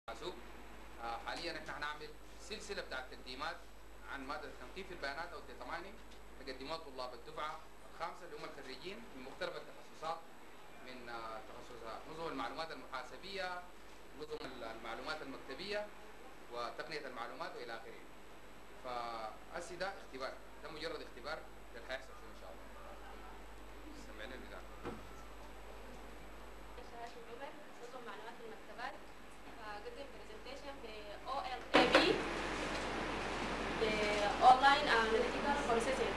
محاسوب آه، حاليا احنا هنعمل سلسله بتاعت تقديمات عن ماده تنقيب البيانات او الداتا مايننج تقدمات طلاب الدفعه الخامسه اللي هم الخريجين من مختلف التخصصات من آه، تخصص نظم المعلومات المحاسبيه نظم المعلومات المكتبيه وتقنيه المعلومات والى اخره فأسي ده اختبار ده مجرد اختبار اللي هيحصل فيه ان شاء الله سمعنا البدايه شهادة عمر نظم معلومات المكتبات قدم برزنتيشن ب OLAB the Online Analytical Processing.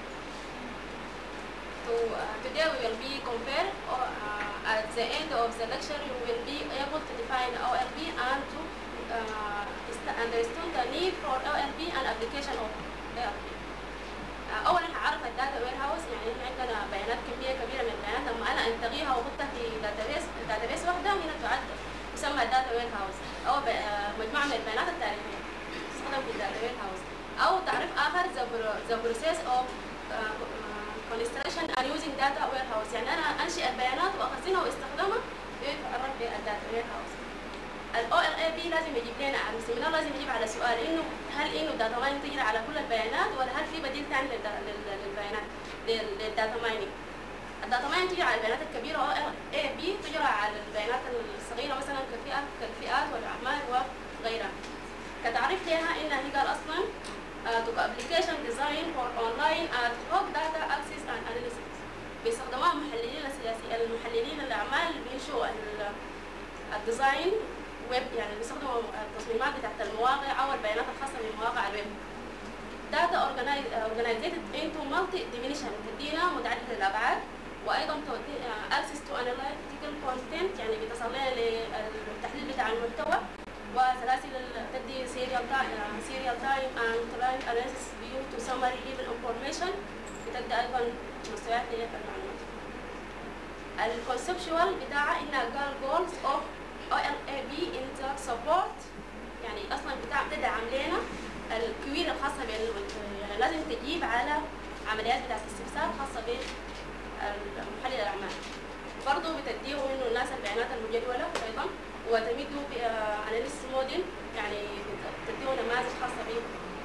So uh, today we will be compare or, uh, at the end of the lecture you will be able to define OLB and to uh, est- understand the need for OLB and application of OLB. آه، اولا هعرف الداتا وير هاوس يعني احنا عندنا بيانات كميه كبيره من البيانات لما انا انتقيها واحطها في داتابيس داتابيس واحده هنا تعد تسمى داتا وير هاوس او ب- آه، مجموعه من البيانات التاريخيه تستخدم في الداتا وير هاوس او تعريف اخر ذا بروسيس اوف كونستراكشن and using data warehouse يعني انا انشئ البيانات واخزنها واستخدمها بتعرف بالداتا وير هاوس الاو ال اي بي لازم يجيب لنا السيمينار لازم يجيب على سؤال انه هل انه الداتا مايننج تجري على كل البيانات ولا هل في بديل ثاني للدا- لل- للبيانات لل- للداتا مايننج الداتا مايننج تجري على البيانات الكبيره او ال اي بي تجري على البيانات الصغيره مثلا كفئات كالفئات والاعمال وغيرها كتعريف لها انها هي قال اصلا to application design for online ad hoc data access and analysis بيستخدموها المحللين السياسيين المحللين الاعمال اللي بينشئوا ال- الديزاين ويب يعني بيستخدموا التصميمات بتاعت المواقع او البيانات الخاصه بمواقع الويب data organized organized into multi dimension تدينا متعدده الابعاد وايضا تودي access to analytical content يعني بتصل لنا للتحليل بتاع المحتوى وسلاسل ال- تدي serial time serial time and client analysis view to summary level information بتدي ايضا مستويات للمعلومات الكونسبشوال بتاعها انها قال جولز اوف او ال اي بي ان سبورت يعني اصلا بتاع بتدعم لنا الكوير الخاصه بال يعني لازم تجيب على عمليات بتاعت استفسار خاصه بمحلل الاعمال برضه بتديهم انه الناس البيانات المجدوله ايضا وتمدوا باناليس موديل يعني بتديهم نماذج خاصه ب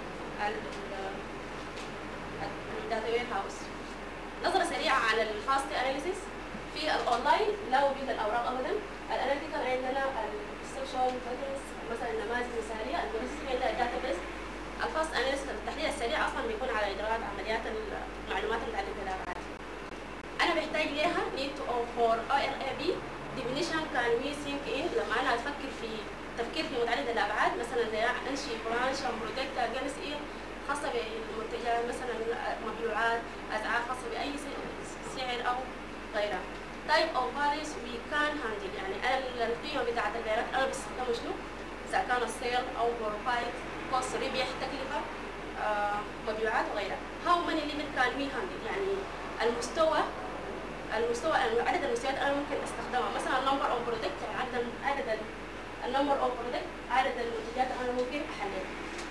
الداتا وير هاوس نظرة سريعة على الفاست اناليسيس في الاونلاين لا وجود الاوراق ابدا الاناليتيكال عندنا السوشيال باترنز مثلا نماذج مثالية البروسيسنج عندنا الداتا بيس الفاست اناليسيس التحليل السريع اصلا بيكون على ادراك عمليات المعلومات المتعددة الابعاد انا بحتاج ليها need to for OLAB definition can we think in لما انا افكر في تفكير في متعدد الابعاد مثلا زي انشي برانش او بروجكت اجنس ايه خاصه بالمنتجات مثلا مبيوعات اسعار خاصه باي س- سعر او غيرها type of values we can handle يعني أنا القيمه بتاعت البيانات انا بستخدمه شنو؟ اذا كان السيل او بروفايد كوست ربح تكلفه آه، مبيعات وغيرها how many level can we handle يعني المستوى المستوى عدد المستويات انا ممكن استخدمها مثلا number of product يعني عدد عدد النمبر اوف برودكت عدد المنتجات انا ممكن احللها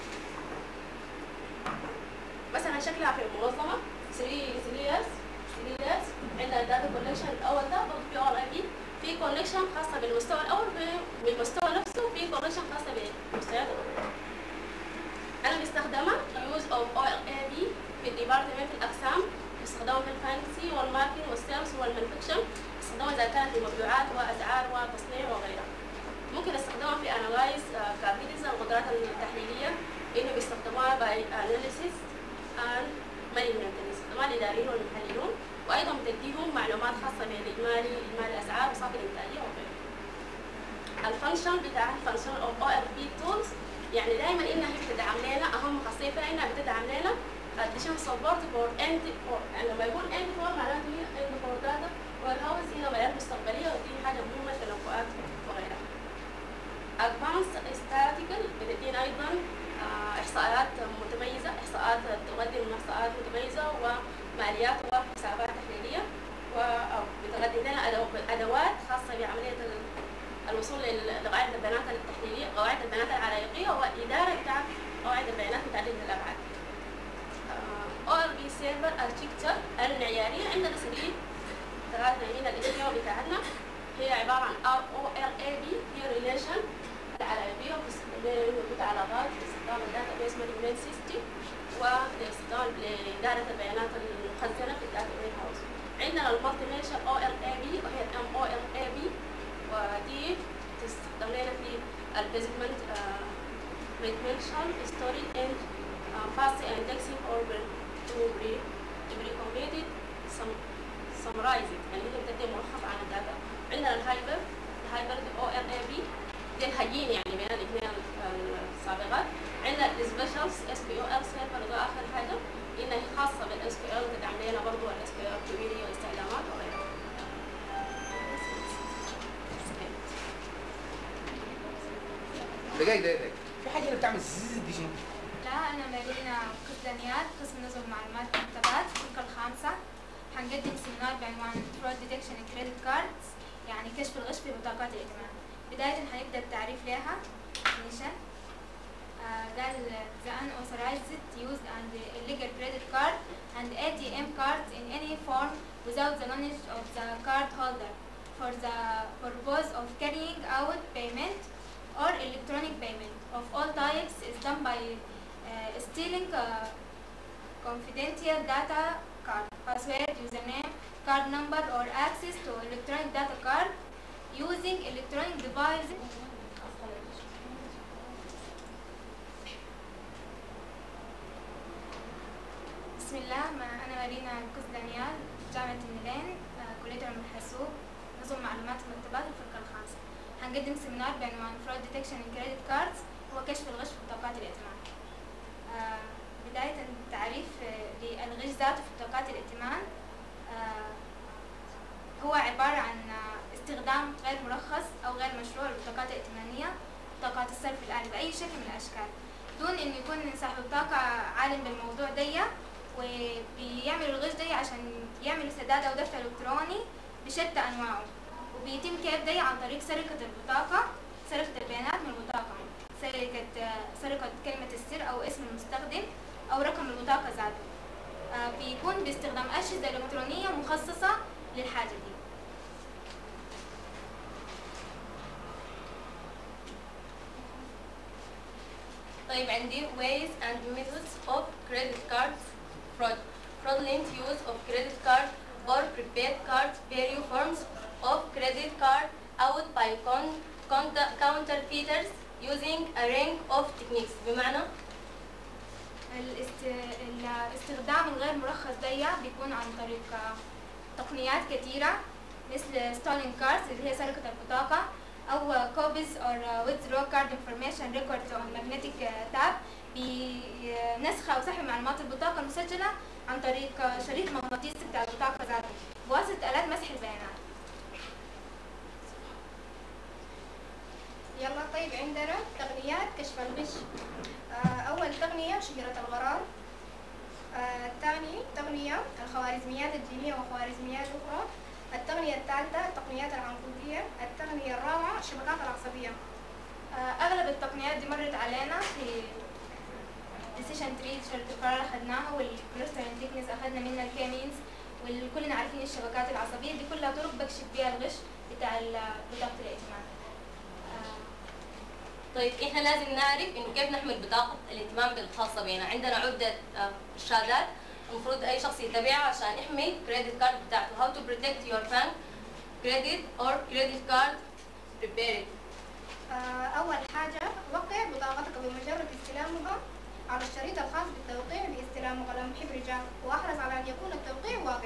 مثلا شكلها في المنظمه 3 3 years 3 years عندنا داتا كولكشن الاول ده برضه في اول اي بي في كونكشن خاصه بالمستوى الاول ب- بالمستوى نفسه في كونكشن خاصه بالمستويات الاخرى انا مستخدمه يوز اوف او اي بي في الديبارتمنت في الاقسام بستخدمه في الفانسي والماركتنج والسيلز والمانفكشن بستخدمه اذا كانت في مبيعات واسعار وتصنيع وغيرها ممكن استخدامها في انالايز كابيتالز القدرات التحليليه انه بيستخدموها باي اناليسيس اند مانجمنت بيستخدموها الاداريين والمحللون وايضا بتديهم معلومات خاصه بالاجمالي اجمالي الاسعار وصافي الانتاجيه وغيره الفانكشن بتاع الفانكشن اوف او ال بي تولز يعني دائما انها هي بتدعم لنا اهم خاصيه فيها انها بتدعم لنا addition support for end for يعني لما يقول end for معناته هي end for data والهاوس هنا بيانات مستقبليه ودي حاجه مهمه للتنبؤات وغيرها advanced statistical بتدينا ايضا آه، احصاءات متميزه احصاءات تقدم احصاءات متميزه وماليات وحسابات تحليليه وبتقدم لنا أدو- ادوات خاصه بعمليه ال- الوصول لل- لقواعد البيانات التحليليه قواعد البيانات العلاقيه والاداره بتاعت قواعد البيانات متعدده الابعاد او ال بي سيرفر اركتشر المعياريه عندنا 3 ثلاثه هنا الاسكيما بتاعتنا هي عباره عن ار او ال اي بي هي ريليشن العلاقيه متعلقات باستخدام الداتا بيس مانجمنت سيستم واستخدام لإدارة البيانات المخزنة في الداتا بيس هاوس عندنا المالتي ميشن او ال اي بي وهي الام او ال اي بي ودي تستخدم لنا في البيزمنت ريتمنشن ستوري اند fast indexing or to be to be completed some summarize it يعني هي بتدي ملخص عن الداتا عندنا الهايبر الهايبر او ال اي بي دي الهجين يعني بين الاثنين السابقات عندنا السبيشالز اس بي او ال سيرفر ده اخر حاجه انها هي خاصه بالاس بي ال تدعم لنا برضه الاس بي ال كوميوني واستخدامات وغيرها دقايق دقايق دقايق في حاجه هنا بتعمل زز دي شنو؟ لا أنا مارينا قسطنيات قسم نظم معلومات مكتبات الفرقة الخامسة حنقدم سيمينار بعنوان Fraud Detection in Credit Cards يعني كشف الغش في بطاقات الائتمان بداية حنبدأ بتعريف لها definition آه، قال the unauthorized use and illegal credit card and ATM cards in any form without the knowledge of the card holder for the purpose of carrying out payment or electronic payment of all types is done by uh, stealing uh, confidential data card, password, username, card number or access to electronic data card using electronic device. بسم الله ما أنا مارينا الكوز دانيال جامعة النيلين آه، كلية علوم الحاسوب نظم معلومات المكتبات الفرقة الخامسة هنقدم سيمينار بعنوان Fraud Detection in Credit Cards هو كشف الغش في بطاقات الائتمان آه، بداية تعريف آه، للغش ذاته في بطاقات الائتمان آه، هو عبارة عن آه، استخدام غير مرخص أو غير مشروع للبطاقات الائتمانية بطاقات الصرف الآلي بأي شكل من الأشكال دون إنه يكون صاحب البطاقة عالم بالموضوع دي وبيعمل الغش دي عشان يعمل سداد أو دفع إلكتروني بشتى أنواعه وبيتم كيف دي عن طريق سرقة البطاقة سرقة البيانات من البطاقة سرقة آه، سرقة كلمة السر أو اسم المستخدم أو رقم البطاقة ذاته آه، بيكون باستخدام أجهزة إلكترونية مخصصة للحاجة دي طيب عندي ways and methods of credit card fraud fraudulent use of credit card or prepaid cards various forms of credit card out by con- con- counterfeiters using a range of techniques بمعنى الاست... الاستخدام الغير مرخص دي بيكون عن طريق آه، تقنيات كثيرة مثل ستولين كاردز اللي هي سرقة البطاقة أو كوبيز أو withdraw card information records on magnetic آه، tab بنسخ أو سحب معلومات البطاقة المسجلة عن طريق آه، شريط مغناطيسي بتاع البطاقة ذاته بواسطة آلات مسح البيانات يلا طيب عندنا تقنيات كشف الغش آه، أول تقنية شجرة الغرار آه، الثاني تقنية الخوارزميات الجينية وخوارزميات أخرى التقنية الثالثة التقنيات العنقودية التقنية الرابعة الشبكات العصبية آه، أغلب التقنيات دي مرت علينا في decision tree شرط القرار أخدناها والكلسترين تكنيس أخدنا منها الكيمينز وكلنا عارفين الشبكات العصبية دي كلها طرق بكشف بيها الغش بتاع ال- بطاقة الائتمان آه، طيب احنا لازم نعرف انه كيف نحمل بطاقة الائتمان الخاصة بنا عندنا عدة آه، ارشادات المفروض اي شخص يتبعها عشان يحمي كريدت كارد بتاعته how to protect your bank credit or credit card prepared آه، أول حاجة وقع بطاقتك بمجرد استلامها على الشريط الخاص بالتوقيع باستلام قلم حبر جاف واحرص على أن يكون التوقيع واضح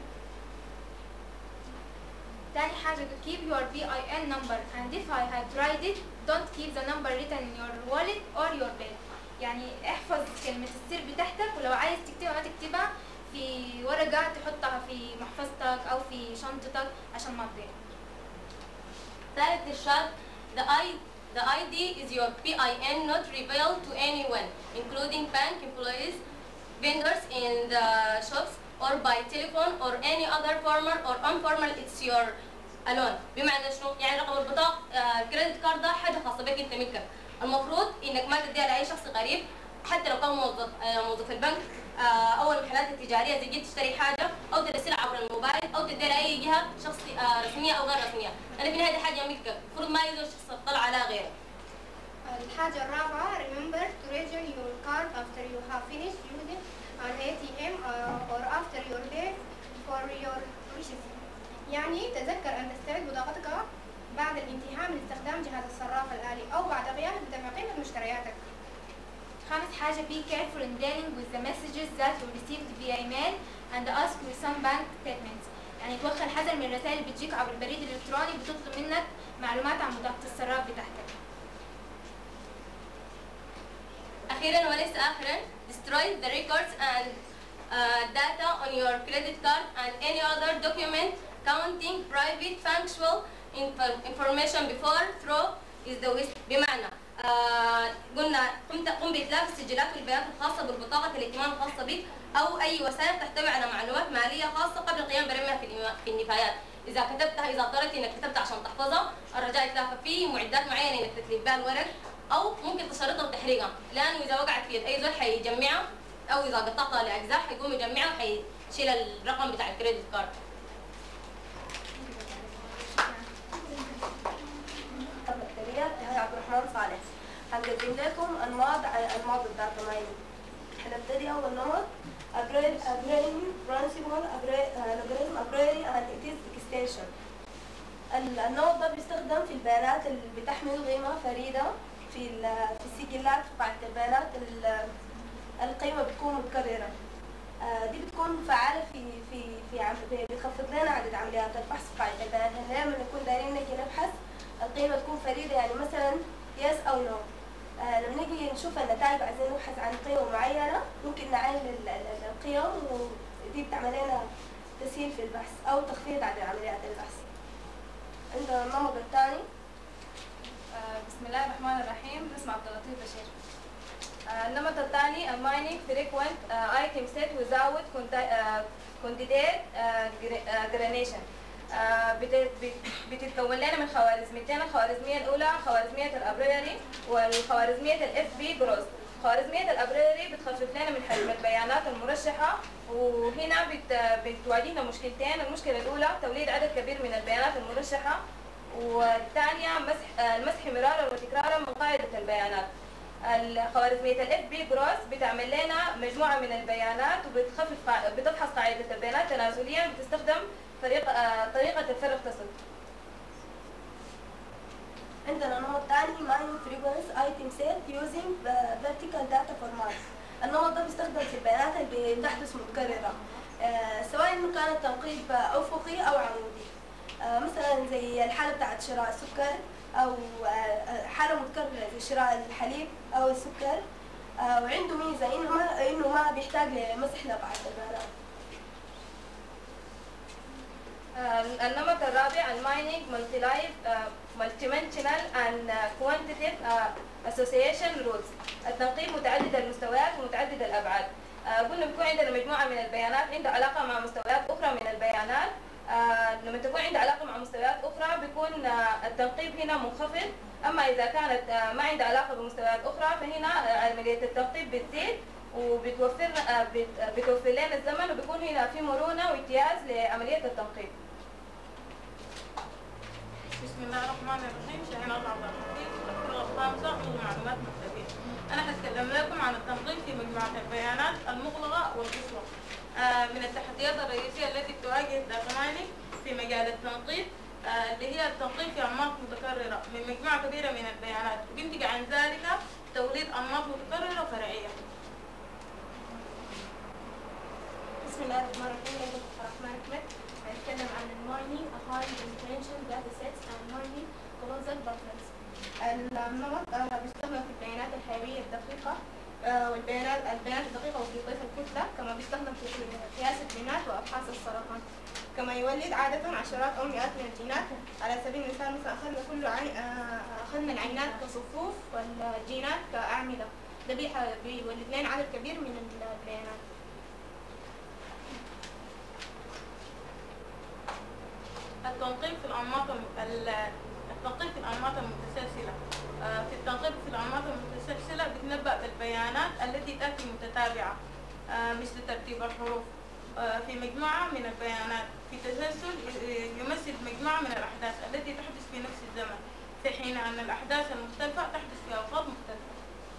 تاني حاجة keep your PIN number and if I have tried it don't keep the number written in your wallet or your bag يعني احفظ كلمة السر بتاعتك ولو عايز تكتبها ما تكتبها في ورقة تحطها في محفظتك أو في شنطتك عشان ما تضيع ثالث إرشاد the I the ID is your PIN not revealed to anyone including bank employees vendors in the shops or by telephone or any other formal or informal it's your alone بمعنى شنو؟ يعني رقم البطاقة آه، الكريدت كارد ده حاجة خاصة بك انت ملكك المفروض انك ما تديها لأي شخص غريب حتى لو كان موظف آه، موظف البنك آه، او المحلات التجاريه زي جيت تشتري حاجه او ترسلها عبر الموبايل او تديها لاي جهه شخصي آه، رسميه او غير رسميه انا في النهايه دي حاجه ملكك المفروض ما يجوز شخص يطلع على غيره الحاجة الرابعة remember to return your card after you have finished using an ATM uh, or after your day for your wishes يعني تذكر أن تستعد بطاقتك بعد الانتهاء من استخدام جهاز الصراف الآلي أو بعد قيامك بدفع قيمة مشترياتك خامس حاجة be careful in dealing with the messages that you received via email and ask with some bank statements يعني توخى الحذر من الرسائل اللي بتجيك عبر البريد الإلكتروني بتطلب منك معلومات عن بطاقة الصراف بتاعتك أخيرا وليس آخرا destroy the records and uh, data on your credit card and any other document counting private factual infor- information before through is the waste بمعنى آه قلنا قم قم بإتلاف السجلات والبيانات الخاصة بالبطاقة الائتمان الخاصة بك أو أي وسائل تحتوي على معلومات مالية خاصة قبل القيام برميها في الإما- في النفايات إذا كتبتها إذا اضطريت إنك كتبتها عشان تحفظها الرجاء إتلافها في معدات معينة إنك تتلف بها الورق أو ممكن تشرطها وتحريقها لأنه إذا وقعت في يد أي زول حيجمعها أو إذا قطعتها لأجزاء حيقوم يجمعها وحيشيل الرقم بتاع الكريدت كارد البكتيريات هاي عبد الرحمن صالح هنقدم لكم انواع انواع الداتا مايننج هنبتدي اول نمط upgrading principal algorithm upgrading and it is extension النمط ده بيستخدم في البيانات اللي بتحمل قيمة فريدة في ال- في السجلات بتاعت البيانات ال- القيمة بتكون متكررة آه، دي بتكون فعالة في في في عم بتخفض لنا عدد عمليات البحث بتاعت البيانات احنا دايما نكون دايرين نجي نبحث القيمة تكون فريدة يعني مثلا يس أو نو آه لما نيجي نشوف النتائج عايزين نبحث عن قيمة معينة ممكن نعين ال- ال- القيم ودي بتعمل لنا تسهيل في البحث أو تخفيض عدد عمليات البحث عندنا النمط الثاني آه، بسم الله الرحمن الرحيم اسمي عبد اللطيف بشير آه، النمط الثاني المايننج frequent ايتم سيت without كونديديت جرانيشن بتتكون لنا من خوارزميتين الخوارزمية الأولى خوارزمية الأبريري والخوارزمية الاف بي جروس خوارزمية الأبريري بتخفف لنا من حجم البيانات المرشحة وهنا بت... بتواجهنا مشكلتين المشكلة الأولى توليد عدد كبير من البيانات المرشحة والثانية مسح آه، المسح مرارا وتكرارا من قاعدة البيانات الخوارزمية الاف بي جروس بتعمل لنا مجموعة من البيانات وبتخفف قا- بتفحص قاعدة البيانات تنازليا بتستخدم طريقة آه، طريقة الفرق تسد عندنا نمط ثاني mining frequency item set using uh, vertical data format النمط ده بيستخدم في البيانات اللي بتحدث متكررة آه، سواء انه كان التنقيب افقي او عمودي آه، مثلا زي الحالة بتاعت شراء السكر او آه، حالة متكررة زي شراء الحليب او السكر آه، وعنده ميزة انه ما انه ما بيحتاج لمسح لقاعدة البيانات آه، النمط الرابع المايننج مالتي لايف مالتي منشنال اند كوانتيتيف اسوسيشن رولز التنقيب متعدد المستويات ومتعدد الابعاد آه، قلنا بيكون عندنا مجموعه من البيانات عندها علاقه مع مستويات اخرى من البيانات آه، لما تكون عندها علاقه مع مستويات اخرى بيكون آه، التنقيب هنا منخفض اما اذا كانت آه، ما عندها علاقه بمستويات اخرى فهنا آه، عمليه التنقيب بتزيد وبتوفر آه، بت- بتوفر لنا الزمن وبيكون هنا في مرونه وامتياز لعمليه التنقيب بسم الله الرحمن الرحيم شاهين الله عبد الحفيظ الفرقة الخامسة من معلومات مكتبية أنا هتكلم لكم عن التنظيم في مجموعة البيانات المغلقة والقصوى آه، من التحديات الرئيسية التي تواجه الداتا مايننج في مجال التنقيب آه، اللي هي التنقيب في أنماط متكررة من مجموعة كبيرة من البيانات وبينتج عن ذلك توليد أنماط متكررة وفرعية بسم الله الرحمن الرحيم أنا دكتور رحمن أحمد هنتكلم عن المايننج هاي ديفرنشال داتا سيتس اند مايننج كلوزر بافرز النمط آه، بيستخدم في البيانات الحيوية الدقيقة آه، والبيانات البيانات الدقيقة وبيضيف الكتلة كما بيستخدم في قياس الجينات وأبحاث السرطان كما يولد عادة عشرات أو مئات من الجينات على سبيل المثال مثلا أخذنا كل عين آه، أخذنا العينات كصفوف والجينات كأعمدة ده بيح- بيولد لنا عدد كبير من البيانات التنقيب في الأنماط الم- ال- التنقيب في الأنماط المتسلسلة آه، في التنقيب في الأنماط المتسلسلة بتنبأ بالبيانات التي تأتي متتابعة آه، مثل ترتيب الحروف آه، في مجموعة من البيانات في تسلسل ي- يمثل مجموعة من الأحداث التي تحدث في نفس الزمن في حين أن الأحداث المختلفة تحدث في أوقات مختلفة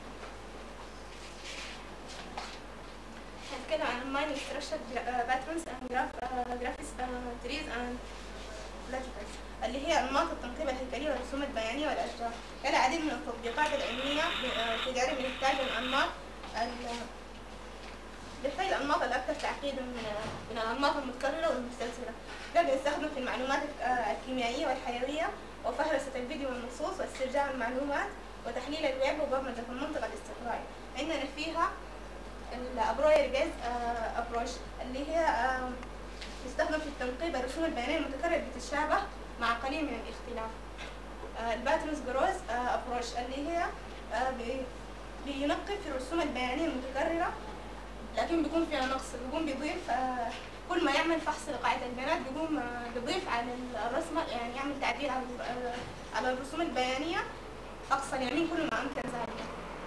هنتكلم عن mining structure patterns and graph uh, graphics uh, trees and legends اللي هي أنماط التنقيب الهيكلي والرسوم البيانية والأشجار العديد من التطبيقات العلمية ب- التجارب بتحتاج الأنماط ال- بتحتاج الأنماط الأكثر تعقيدا من من الأنماط المتكررة والمستلزمة ده بيستخدم في المعلومات الك- آه، الكيميائية والحيوية وفهرسة الفيديو والنصوص واسترجاع المعلومات وتحليل الويب وبرمجة المنطق الاستقرائي عندنا فيها الابروير بيز ابروش اللي هي آه، تستخدم في التنقيب الرسوم البيانية المتكرر بتتشابه مع قليل من الاختلاف الباترنز جروز ابروش اللي هي آه، بي- بينقب في الرسوم البيانية المتكررة لكن بيكون فيها نقص بيقوم بيضيف آه، كل ما يعمل فحص لقاعدة البيانات بيقوم آه، بيضيف على الرسمة يعني يعمل تعديل على الر- على الرسوم البيانية أقصى اليمين كل ما أمكن ذلك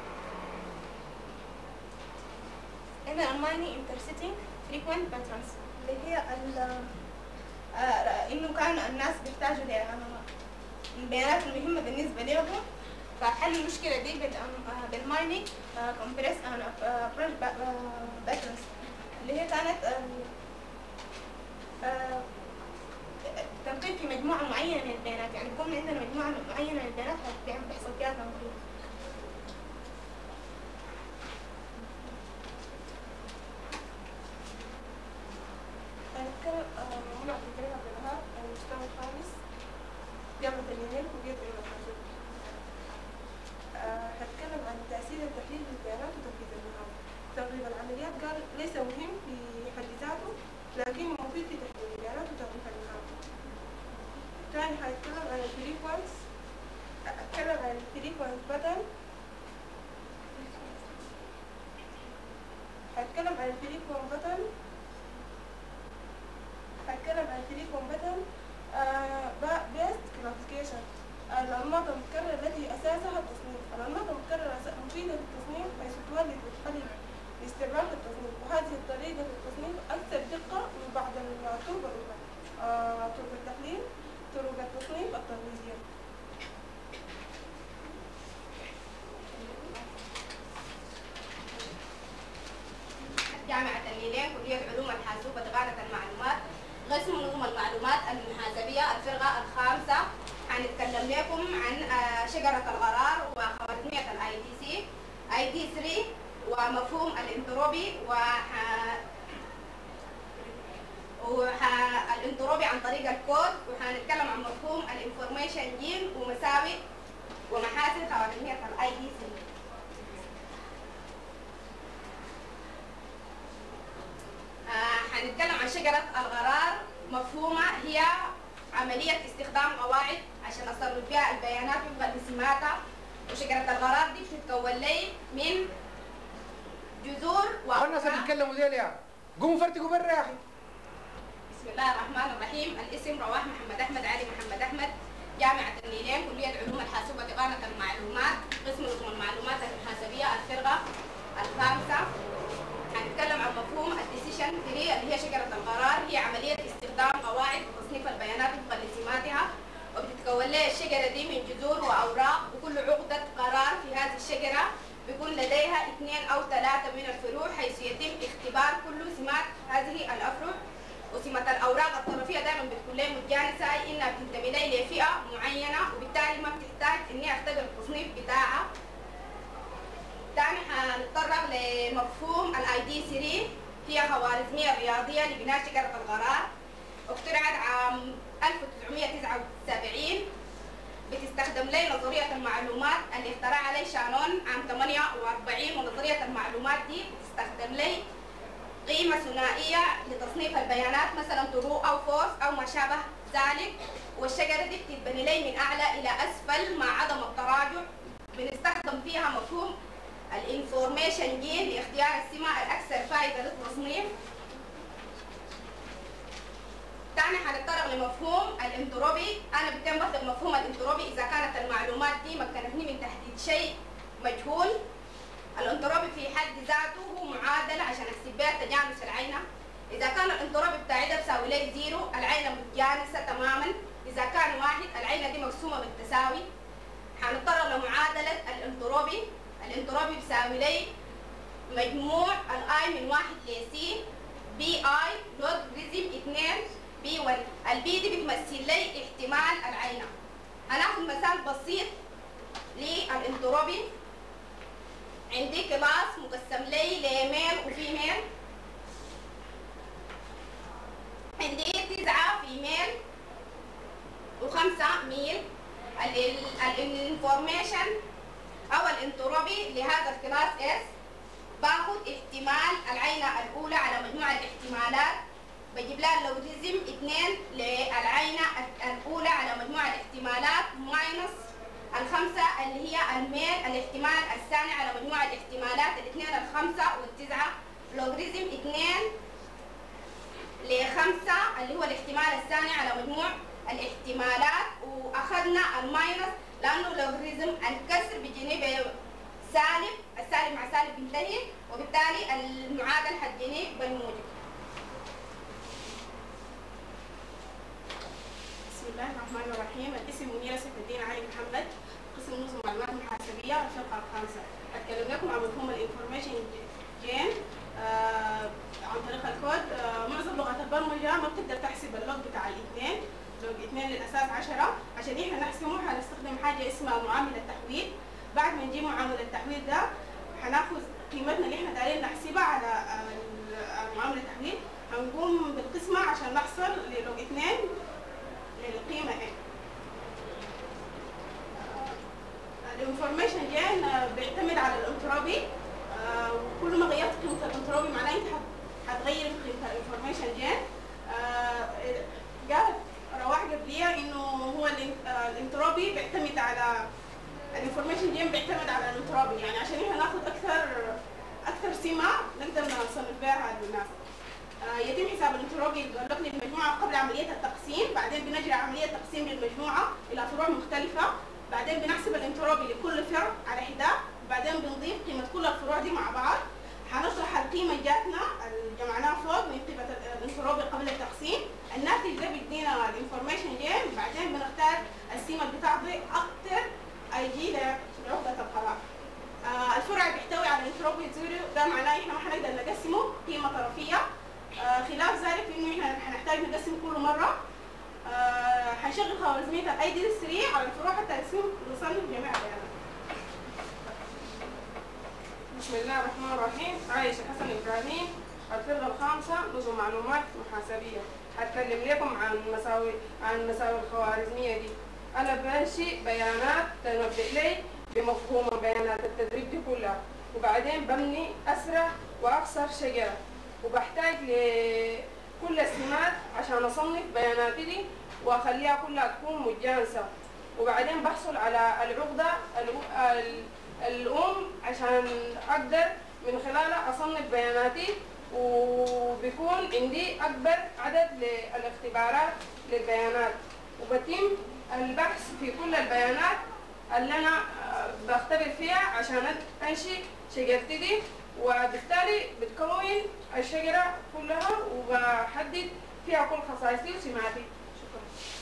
هنا المايني انترسيتنج فريكوينت باترنز اللي هي ال آه، انه كان الناس بيحتاجوا ل- البيانات المهمة بالنسبة لهم فحل المشكلة دي بال بالمايننج كومبريس اند ابروش باترنز اللي هي كانت آه، آه، تنقيب في مجموعة معينة من البيانات يعني بيكون عندنا مجموعة معينة من البيانات بيعمل- بيحصل فيها تنقيب هنتكلم هنا عن الكلمة بالنهار عن المستوى الخامس جامعة اليمين كلية علوم الحاسوب آه، هتكلم عن تأثير التحليل للبيانات وتنفيذ المهام تقريب العمليات قال ليس مهم في حد ذاته لكنه مفيد في تحليل البيانات وتنفيذ المهام تاني هنتكلم عن الفريكوانس أتكلم عن الفريكوانس بدل هتكلم عن الفريكوانس بدل هتكلم عن فريق كومبتن بيست كلاسيفيكيشن الأنماط المتكررة التي أساسها التصنيف الأنماط المتكررة أس- مفيدة في التصنيف حيث تولد الحل لاستمرار في التصنيف وهذه الطريقة في التصنيف أكثر دقة من بعض الطرق الأخرى آه، طرق التحليل طرق التصنيف الترويجية جامعة النيلين كلية علوم الحاسوب وتقنية المعلومات قسم نظم المعلومات المحاسبية الفرقة الخامسة هنتكلم لكم عن آه، شجرة القرار وخوارزمية الاي دي سي اي دي 3 ومفهوم الانتروبي وح... وح... الانتروبي عن طريق الكود وهنتكلم عن مفهوم الانفورميشن جين ومساوئ ومحاسن خوارزمية الاي دي سي آه، هنتكلم عن شجرة القرار مفهومة هي عملية استخدام قواعد عشان أصرف بها البيانات وفقا لسماتها وشجرة القرار دي بتتكون لي من جذور اخوان الناس اللي وأوراق بيتكلموا زي يا قوموا فرتقوا برا يا اخي بسم الله الرحمن الرحيم الاسم رواح محمد احمد علي محمد احمد جامعة النيلين كلية علوم الحاسوب وتقنية المعلومات قسم نظم المعلومات المحاسبية الفرقة الخامسة هنتكلم عن مفهوم الديسيشن تري اللي هي شجرة القرار هي عملية استخدام قواعد وتصنيف البيانات وفقا لسماتها وبتتكون لها الشجرة دي من جذور وأوراق وكل عقدة قرار في هذه الشجرة بيكون لديها اثنين أو ثلاثة من الفروع حيث يتم اختبار كل سمات هذه الأفرع وسمة الأوراق الطرفية دائما بتكون لها متجانسة أي إنها بتنتمي لي لفئة معينة وبالتالي ما بتحتاج إني أختبر التصنيف بتاعها تاني هنتطرق لمفهوم الاي دي 3 هي خوارزمية رياضية لبناء شجرة القرار اخترعت عام 1979 بتستخدم لي نظرية المعلومات اللي اخترعها لي شانون عام 48 ونظرية المعلومات دي بتستخدم لي قيمة ثنائية لتصنيف البيانات مثلا ترو أو فورس أو ما شابه ذلك والشجرة دي بتتبني لي من أعلى إلى أسفل مع عدم التراجع بنستخدم فيها مفهوم الانفورميشن جين لاختيار السمة الأكثر فائدة للتصنيف تاني هنتطرق لمفهوم الانتروبي أنا بتم بخدم مفهوم الانتروبي إذا كانت المعلومات دي مكنتني من تحديد شيء مجهول الانتروبي في حد ذاته هو معادلة عشان أحسب بها تجانس العينة إذا كان الانتروبي بتاعي ده بيساوي لي زيرو العينة متجانسة تماما إذا كان واحد العينة دي مقسومة بالتساوي حنضطر لمعادلة الانتروبي الانتروبي بيساوي لي مجموع الاي من واحد لسي بي اي لوغاريتم 2 بي 1 البي دي بتمثل لي احتمال العينة هناخد مثال بسيط للانتروبي عندي كلاس مقسم لي لميل وفيميل عندي تسعة فيميل وخمسة ميل الانفورميشن او الانتروبي لهذا الكلاس اس باخد احتمال العينة الأولى على مجموع الاحتمالات بجيب لها اللوغاريتم 2 للعينة الأولى على مجموع الاحتمالات ماينس الخمسة اللي هي الميل الاحتمال الثاني على مجموع الاحتمالات الاثنين الخمسة والتسعة لوغاريتم 2 لخمسة اللي هو الاحتمال الثاني على مجموع الاحتمالات واخذنا الماينس لانه لوغاريتم الكسر بجيني سالب السالب مع سالب بينتهي وبالتالي المعادل حتجيني بالموجب بسم الله الرحمن الرحيم الاسم منيرة سيف الدين علي محمد قسم نظم معلومات محاسبية الفرقة الخامسة أتكلم لكم عن مفهوم الانفورميشن جين آه عن طريق الكود آه معظم لغات البرمجة ما بتقدر تحسب اللوج بتاع الاثنين لوج اثنين للأساس عشرة عشان احنا نحسبه هنستخدم حاجة اسمها معامل التحويل بعد ما نجيب معامل التحويل ده هناخذ قيمتنا اللي احنا دايرين نحسبها على آه، معامل التحويل هنقوم بالقسمة عشان نحصل للوج اثنين للقيمة A الانفورميشن جين بيعتمد على الانتروبي آه، وكل ما غيرت قيمة الانتروبي معناه انت حت- حتغير في قيمة الانفورميشن جين قالت رواح قبلية انه هو الان- آه، الانتروبي بيعتمد على الانفورميشن جين بيعتمد على الانتروبي يعني عشان احنا ناخد اكثر اكثر سمة نقدر نصنف بها هذه الناس آه، يتم حساب الانتروبي اللوج للمجموعة قبل عملية التقسيم بعدين بنجري عملية تقسيم للمجموعة إلى فروع مختلفة بعدين بنحسب الانتروبي لكل فرع على حدة بعدين بنضيف قيمة كل الفروع دي مع بعض هنطرح القيمة اللي جاتنا اللي جمعناها فوق من قيمة ال- الانتروبي قبل التقسيم الناتج ده بيدينا الانفورميشن جيم بعدين بنختار السمة اللي بتعطي أكتر اي جي لعقدة القرار آه، الفرع بيحتوي على انتروبي زيرو ده معناه احنا ما حنقدر نقسمه قيمة طرفية آه، خلاف ذلك انه احنا حنحتاج نقسم كل مرة آه، حنشغل خوارزمية الاي دي 3 على الفروع حتى نقسم نصنف جميع البيانات بسم الله الرحمن الرحيم عايشة حسن إبراهيم الفرقة الخامسة نظم معلومات محاسبية هتكلم لكم عن مساوي عن مساوي الخوارزمية دي أنا بنشئ بيانات تنبئ لي بمفهوم بيانات التدريب دي كلها وبعدين ببني أسرع وأقصر شجرة وبحتاج لكل السمات عشان أصنف بياناتي دي وأخليها كلها تكون متجانسة وبعدين بحصل على العقدة الأو- ال- الأم عشان أقدر من خلالها أصنف بياناتي وبيكون عندي أكبر عدد للاختبارات للبيانات وبتم البحث في كل البيانات اللي أنا آه، بختبر فيها عشان أنشئ شجرتي دي وبالتالي بتكون الشجرة كلها وبحدد فيها كل خصائصي وسماتي شكرا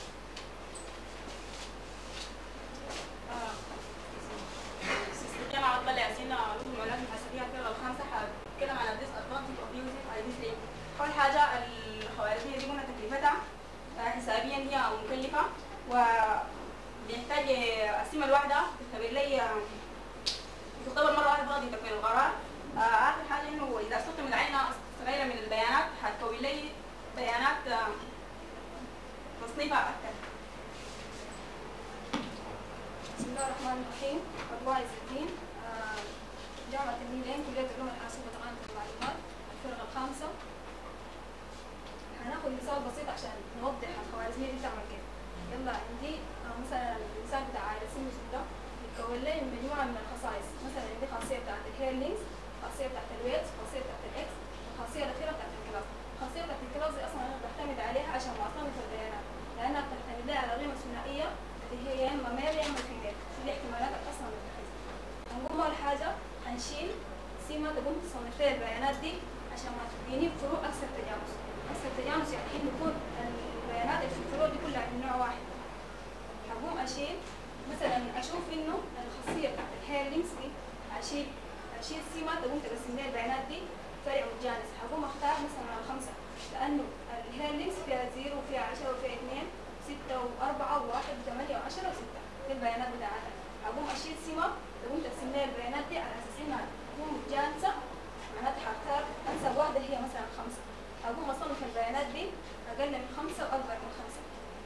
استخدام عرض ياسين علوم المعلومات الحاسبية الفرقة الخامسة هتكلم عن الديس ادفانتج اوف يوزنج اي دي أول حاجة الخوارزمية دي قلنا تكلفتها آه، حسابيا هي مكلفة وبيحتاج السمة الواحدة تختبر لي آه، تختبر مرة واحدة فقط لتكوين القرار آه، آخر حاجة إنه إذا استخدمت عينة صغيرة من البيانات هتكون لي بيانات آه، تصنيفها أكثر بسم الله الرحمن الرحيم الله عز الدين آه، جامعة النيلين كلية علوم الحاسوب وتقنية المعلومات الفرقة الخامسة هناخد مثال بسيط عشان نوضح الخوارزمية دي بتعمل كيف يلا عندي آه، مثلا المثال بتاع السيمز ده بيتكون لي من مجموعة من الخصائص مثلا عندي خاصية بتاعت الهيرلينكس خاصية بتاعت الويتس خاصية بتاعت الاكس والخاصية الأخيرة بتاعت الكلاس الخاصية بتاعت الكلاس دي أصلا أنا بعتمد عليها عشان أصنف البيانات لأنها بتعتمد لي على قيمة ثنائية اللي هي يا إما ميل يا إما فيميل دي الاحتمالات أصلا بتحس هنقوم أول حاجة هنشيل سيما تقوم تصنف لي البيانات دي عشان ما تديني فروع أكثر تجانس أكثر تجانس يعني إنه يكون البيانات اللي في الفروع دي كلها من نوع واحد هقوم أشيل مثلا اشوف انه الخاصيه بتاعت الهير لينكس دي اشيل اشيل سيما تقوم تقسم لي البيانات دي فرع متجانس حقوم اختار مثلا على خمسه لانه الهير لينكس فيها زيرو وفيها 10 وفيها 2 6 و4 و1 و8 و10 و6 دي البيانات بتاعتها اقوم اشيل سيما تقوم تقسم لي البيانات دي على اساس انها تكون متجانسه معناتها حختار انسب واحده هي مثلا خمسه اقوم اصنف البيانات دي اقل من خمسه واكبر من خمسه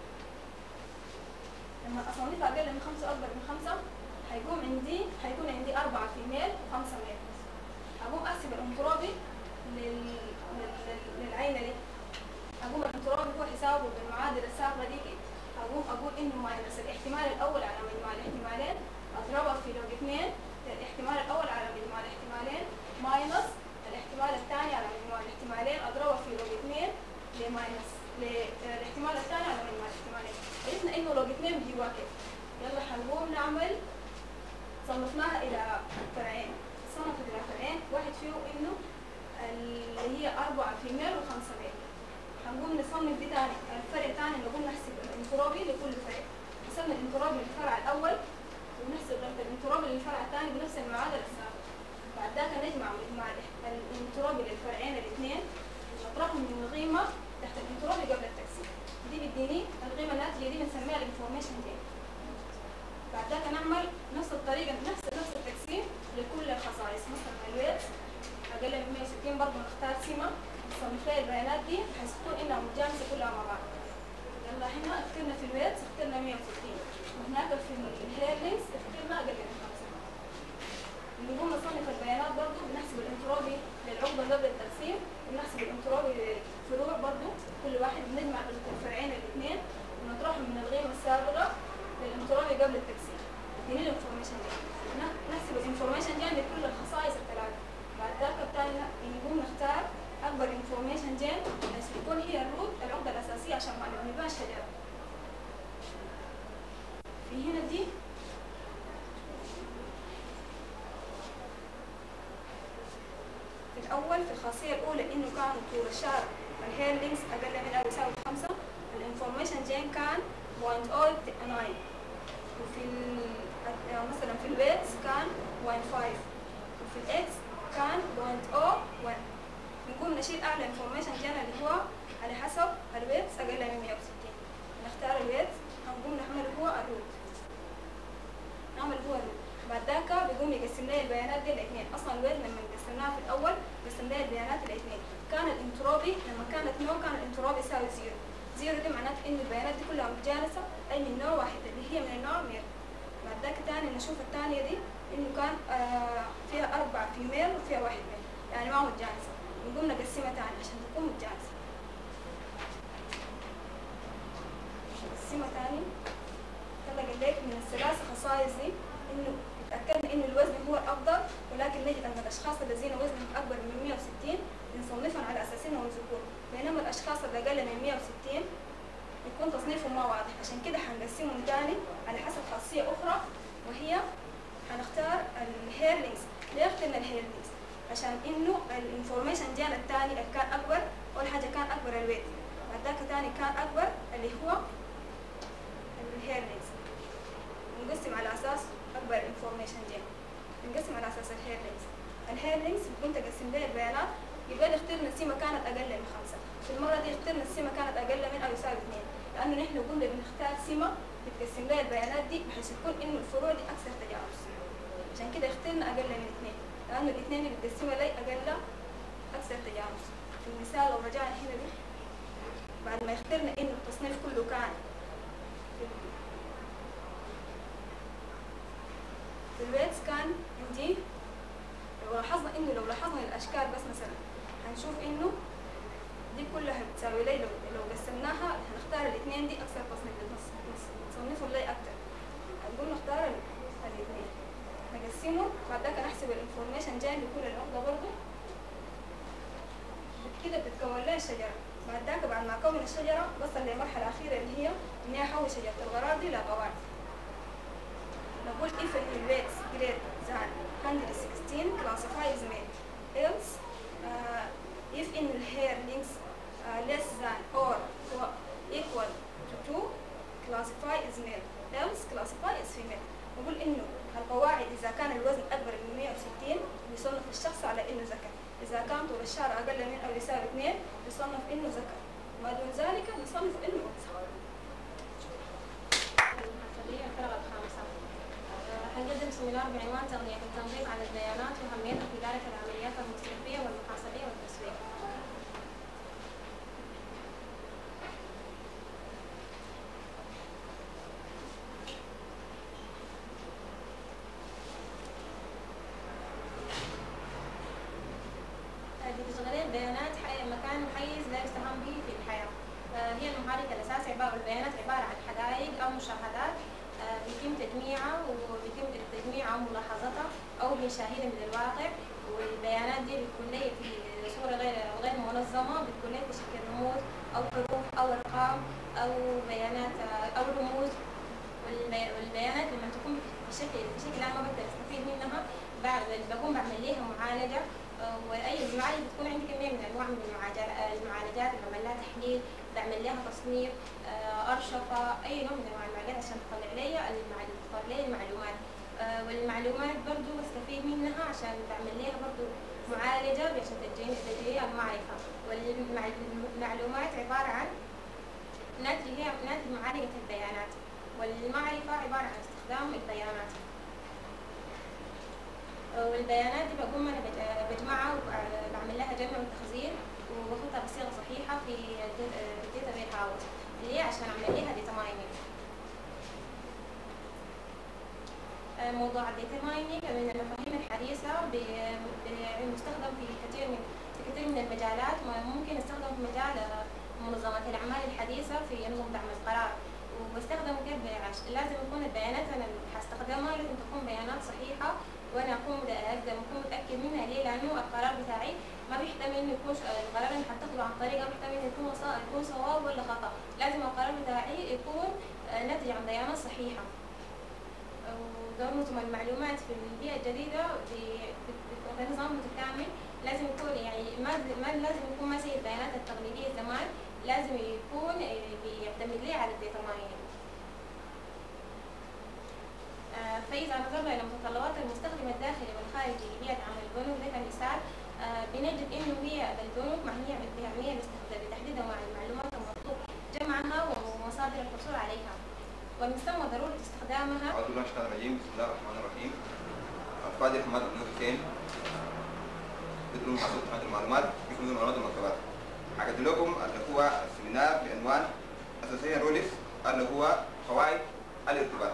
لما اصنفها اقل من خمسه واكبر من خمسه هيكون عندي هيكون عندي أربعة في ميل وخمسة ميل أقوم أحسب الانتروبي لل... لل... للعينة دي أقوم الانتروبي هو حسابه بالمعادلة السابقة دي أقوم أقول إنه ماينس الاحتمال الأول على مجموع الاحتمالين أضربها في لوج اثنين الاحتمال الأول على مجموع الاحتمالين ماينس الاحتمال الثاني على مجموع الاحتمالين أضربها في لوج اثنين لماينس الاحتمال الثاني على مجموع الاحتمالين عرفنا إنه لوج اثنين بيجوا كيف يلا حنقوم نعمل صنفناها إلى فرعين صنفت إلى فرعين واحد فيه إنه اللي هي أربعة في ميل وخمسة ميل هنقوم نصنف دي تاني الفرع تاني نقوم نحسب الانتروبي لكل فرع نسمي الانتروبي للفرع الأول ونحسب ضغط الانتروبي للفرع الثاني بنفس المعادلة السابقة بعد ذاك نجمع مجموع الانتروبي للفرعين الاثنين نطرحهم من القيمة تحت الانتروبي قبل التقسيم دي بتديني القيمة الناتجة دي بنسميها الانفورميشن دي بعد ذاك نعمل نفس الطريقة نفس نفس التقسيم لكل الخصائص مثلا الويت أقل من 160 برضه نختار سيما نصنف لها البيانات دي بحيث تكون إنها متجانسة كلها مع بعض يلا هنا اخترنا في الويت اخترنا 160 وهناك في الهير لينكس اخترنا أقل من 5 نقوم نصنف البيانات برضه بنحسب الانتروبي للعقدة قبل التقسيم وبنحسب الانتروبي للفروع برضه كل واحد بنجمع الفرعين الاثنين ونطرحهم من القيمة السابقة للانترولي قبل التقسيم دي الانفورميشن دي نحسب الانفورميشن دي لكل الخصائص الثلاثه بعد ذاك التالي نقوم نختار اكبر انفورميشن جين بحيث تكون هي الروت العقده الاساسيه عشان ما نبني بها الشجره في هنا دي في الاول في الخاصيه الاولى انه كان طول الشهر الهير لينكس اقل من او يساوي خمسه الانفورميشن جين كان 0.09 وفي مثلا في الويتس كان 0.5 وفي الاكس كان 0.01 نقوم نشيل اعلى انفورميشن جانا اللي هو على حسب الويتس اقل من 160 نختار الويتس هنقوم نعمل هو الروت نعمل هو الروت بعد ذاك بيقوم يقسم لي البيانات دي الاثنين اصلا الويت لما قسمناها في الاول قسم لي البيانات الاثنين كان الانتروبي لما كانت نو كان الانتروبي يساوي زيرو زيرو دي معناته ان البيانات دي كلها متجانسه اي من نوع واحد اللي هي من النوع مير بعد ذاك تاني نشوف الثانيه دي انه كان آه فيها اربع في ميل وفيها واحد ميل يعني ما متجانسه نقوم نقسمها تاني عشان تكون متجانسه نقسمها تاني يلا قال لك من الثلاث خصائص دي انه اتاكدنا انه الوزن هو الافضل ولكن نجد ان الاشخاص الذين وزنهم اكبر من 160 بنصنفهم على اساس انهم ذكور بينما الاشخاص اللي اقل من 160 يكون تصنيفهم ما واضح عشان كده حنقسمهم تاني على حسب خاصيه اخرى وهي هنختار الهير لينكس ليه اخترنا الهير لينكس عشان انه الانفورميشن جانا الثاني اللي كان اكبر اول حاجه كان اكبر الويت بعد ذاك الثاني كان اكبر اللي هو الهير لينكس نقسم على اساس اكبر انفورميشن جين نقسم على اساس الهير لينكس الهير لينكس بتكون تقسم لي البيانات يبقى اخترنا السيما كانت اقل من خمسه في المره دي اخترنا السيما كانت اقل من او يساوي اثنين لانه نحن قلنا بنختار سيما بتقسم لي البيانات دي بحيث تكون انه الفروع دي اكثر تجاوز عشان كده اخترنا اقل من اثنين لانه الاثنين اللي بتقسمها لي اقل اكثر تجاوز في المثال لو رجعنا هنا دي بعد ما اخترنا انه التصنيف كله كان في الويتس كان عندي لو لاحظنا انه لو لاحظنا الاشكال بس مثلا هنشوف انه دي كلها بتساوي لي لو لو قسمناها هنختار الاثنين دي اكثر تصنيف نصنفهم لي اكثر هنقول نختار الاثنين نقسمه بعد ذاك نحسب الانفورميشن جاي لكل العقده برضه كده بتتكون لي الشجره بعد ذاك بعد ما اكون الشجره بصل للمرحله الاخيره اللي هي اني احول شجره الغرار دي لقواعد نقول if the weights greater than 116 classify as male else uh, if in the hair links uh, less than or equal to 2 classify as male else classify as تصميمات نقول انه القواعد اذا كان الوزن اكبر من 160 يصنف الشخص على انه ذكر اذا كان طول الشعر اقل من او يساوي 2 يصنف انه ذكر ما دون ذلك يصنف انه انثى المحاسبية الفرقة الخامسة آه، حنقدم سيمينار بعنوان تغنية التنظيم عن البيانات وأهميتها في إدارة العمليات المصرفية والمحاسبية والتسويق. آه، لتشغيل البيانات حي- مكان محيز لا يستهان به في الحياة. آه، هي المحرك الأساسي عبارة البيانات عبارة عن حقائق أو مشاهدات آه، بيتم تجميعها وبيتم تجميعها وملاحظتها أو بنشاهدها من الواقع والبيانات دي بتكون لي في صورة غير غير منظمة بتكون لي بشكل رموز أو حروف أو أرقام أو بيانات آه، أو رموز والبي- والبيانات لما تكون بشكل بشكل عام ما بقدر استفيد منها بعد بقوم بعمل لها معالجة آه، واي معالجة بتكون عندي كمية من انواع من المعالجات المعالجات بعمل لها تحليل بعمل لها تصنيف آه، ارشفة اي نوع من انواع المعالجات عشان تطلع لي المع- تطلع لي المعلومات آه، والمعلومات برضو بستفيد منها عشان بعمل لها برضو معالجة عشان تجيني تجيني المعرفة والمعلومات عبارة عن ناتج هي ناتج معالجة البيانات والمعرفة عبارة عن استخدام البيانات والبيانات دي بقوم انا بج- بجمعها وبعمل لها جمع وتخزين وبحطها بصيغه صحيحه في الداتا بيت هاوس ليه عشان اعمل لها داتا مايننج موضوع الداتا مايننج من المفاهيم الحديثه ب- ب- مستخدم في كثير من في كثير من المجالات ممكن يستخدم في مجال منظمات الاعمال الحديثه في نظم دعم القرار وبستخدم كيف عش- لازم يكون البيانات انا اللي حستخدمها لازم تكون بيانات صحيحه وانا اكون مت- اقدر اكون متاكد منها ليه لانه القرار بتاعي ما بيحتمل انه يكون ش- القرار اللي حتاخده عن طريقه بيحتمل انه يكون وصا- يكون صواب ولا خطا لازم القرار بتاعي يكون آه، ناتج عن بيانات صحيحه ودور نظم المعلومات في البيئة الجديدة ب- ب- بنظام متكامل لازم يكون يعني ما ما لازم يكون ما زي البيانات التقليدية زمان لازم يكون آه، بيعتمد لي على الداتا مايننج آه، فإذا نظرنا إلى متطلبات المستخدم الداخلي والخارجي لبيئة عمل البنوك ده كمثال آه، بنجد إنه هي البنوك معنية بأهمية الاستخدام بتحديد أنواع المعلومات المطلوب جمعها ومصادر الحصول عليها ومن ثم ضرورة استخدامها أعوذ بالله من الشيطان الرجيم بسم الله الرحمن الرحيم الفاضل محمد بن حسين بدون محصول تحت المعلومات في نظم معلومات المكتبات حكيت لكم اللي هو السمينار بعنوان أساسية روليس اللي هو قواعد الارتباط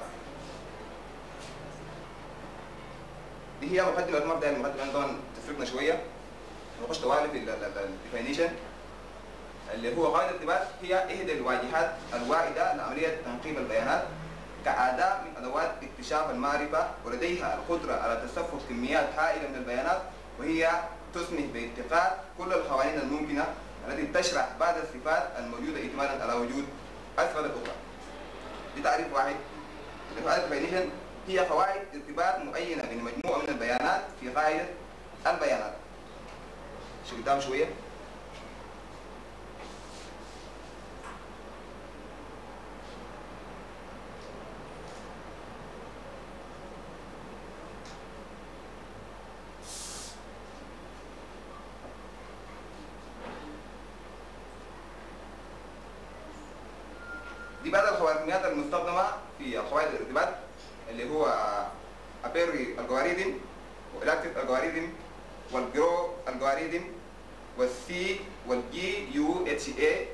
دي هي مقدمة المبدأ المقدمة طبعا تفرقنا شوية نخش طوالي في الديفينيشن اللي هو قاعدة الارتباط هي إحدى الواجهات الواحدة لعملية تنقيب البيانات كأداة من أدوات اكتشاف المعرفة ولديها القدرة على تصفح كميات هائلة من البيانات وهي تسمح باتخاذ كل القوانين الممكنة التي تشرح بعض الصفات الموجودة احتمالا على وجود أسباب أخرى. دي تعريف واحد. القاعدة definition هي قواعد ارتباط معينة من مجموعة من البيانات في قاعدة البيانات. شو قدام شوية؟ دي بعض الخوارزميات المستخدمة في قواعد الارتباط اللي هو أبيري الجواريدم والإلكتيف الجواريدم والجرو الجواريدم والسي والجي يو اتش اي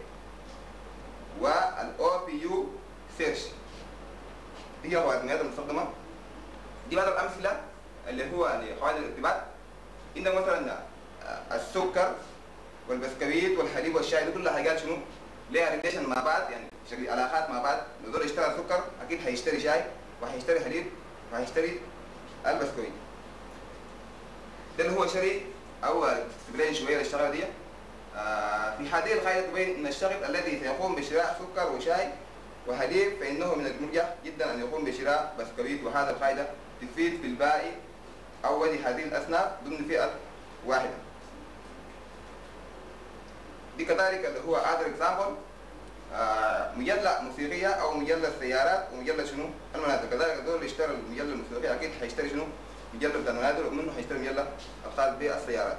والاو بي يو سيرش دي هي الخوارزميات المستخدمة دي بعض الأمثلة اللي هو لقواعد الارتباط عندك مثلا السكر والبسكويت والحليب والشاي دي كلها حاجات شنو؟ ليها ريليشن مع بعض يعني شكل علاقات مع بعض لو دول اشترى سكر اكيد هيشتري شاي وهيشتري حليب وهيشتري البسكويت ده اللي هو شري او تبين شويه للشغله دي آه في هذه القاعده تبين ان الشخص الذي سيقوم بشراء سكر وشاي وحليب فانه من المرجح جدا ان يقوم بشراء بسكويت وهذا القاعده تفيد في البائع اول هذه الاصناف ضمن فئه واحده دي كذلك اللي هو other example آه، مجله موسيقيه او مجله سيارات ومجله شنو المنازل كذلك دول اللي اشترى المجله الموسيقيه اكيد حيشتري شنو مجله بتاع المنازل ومنه حيشتري مجله الخاص بالسيارات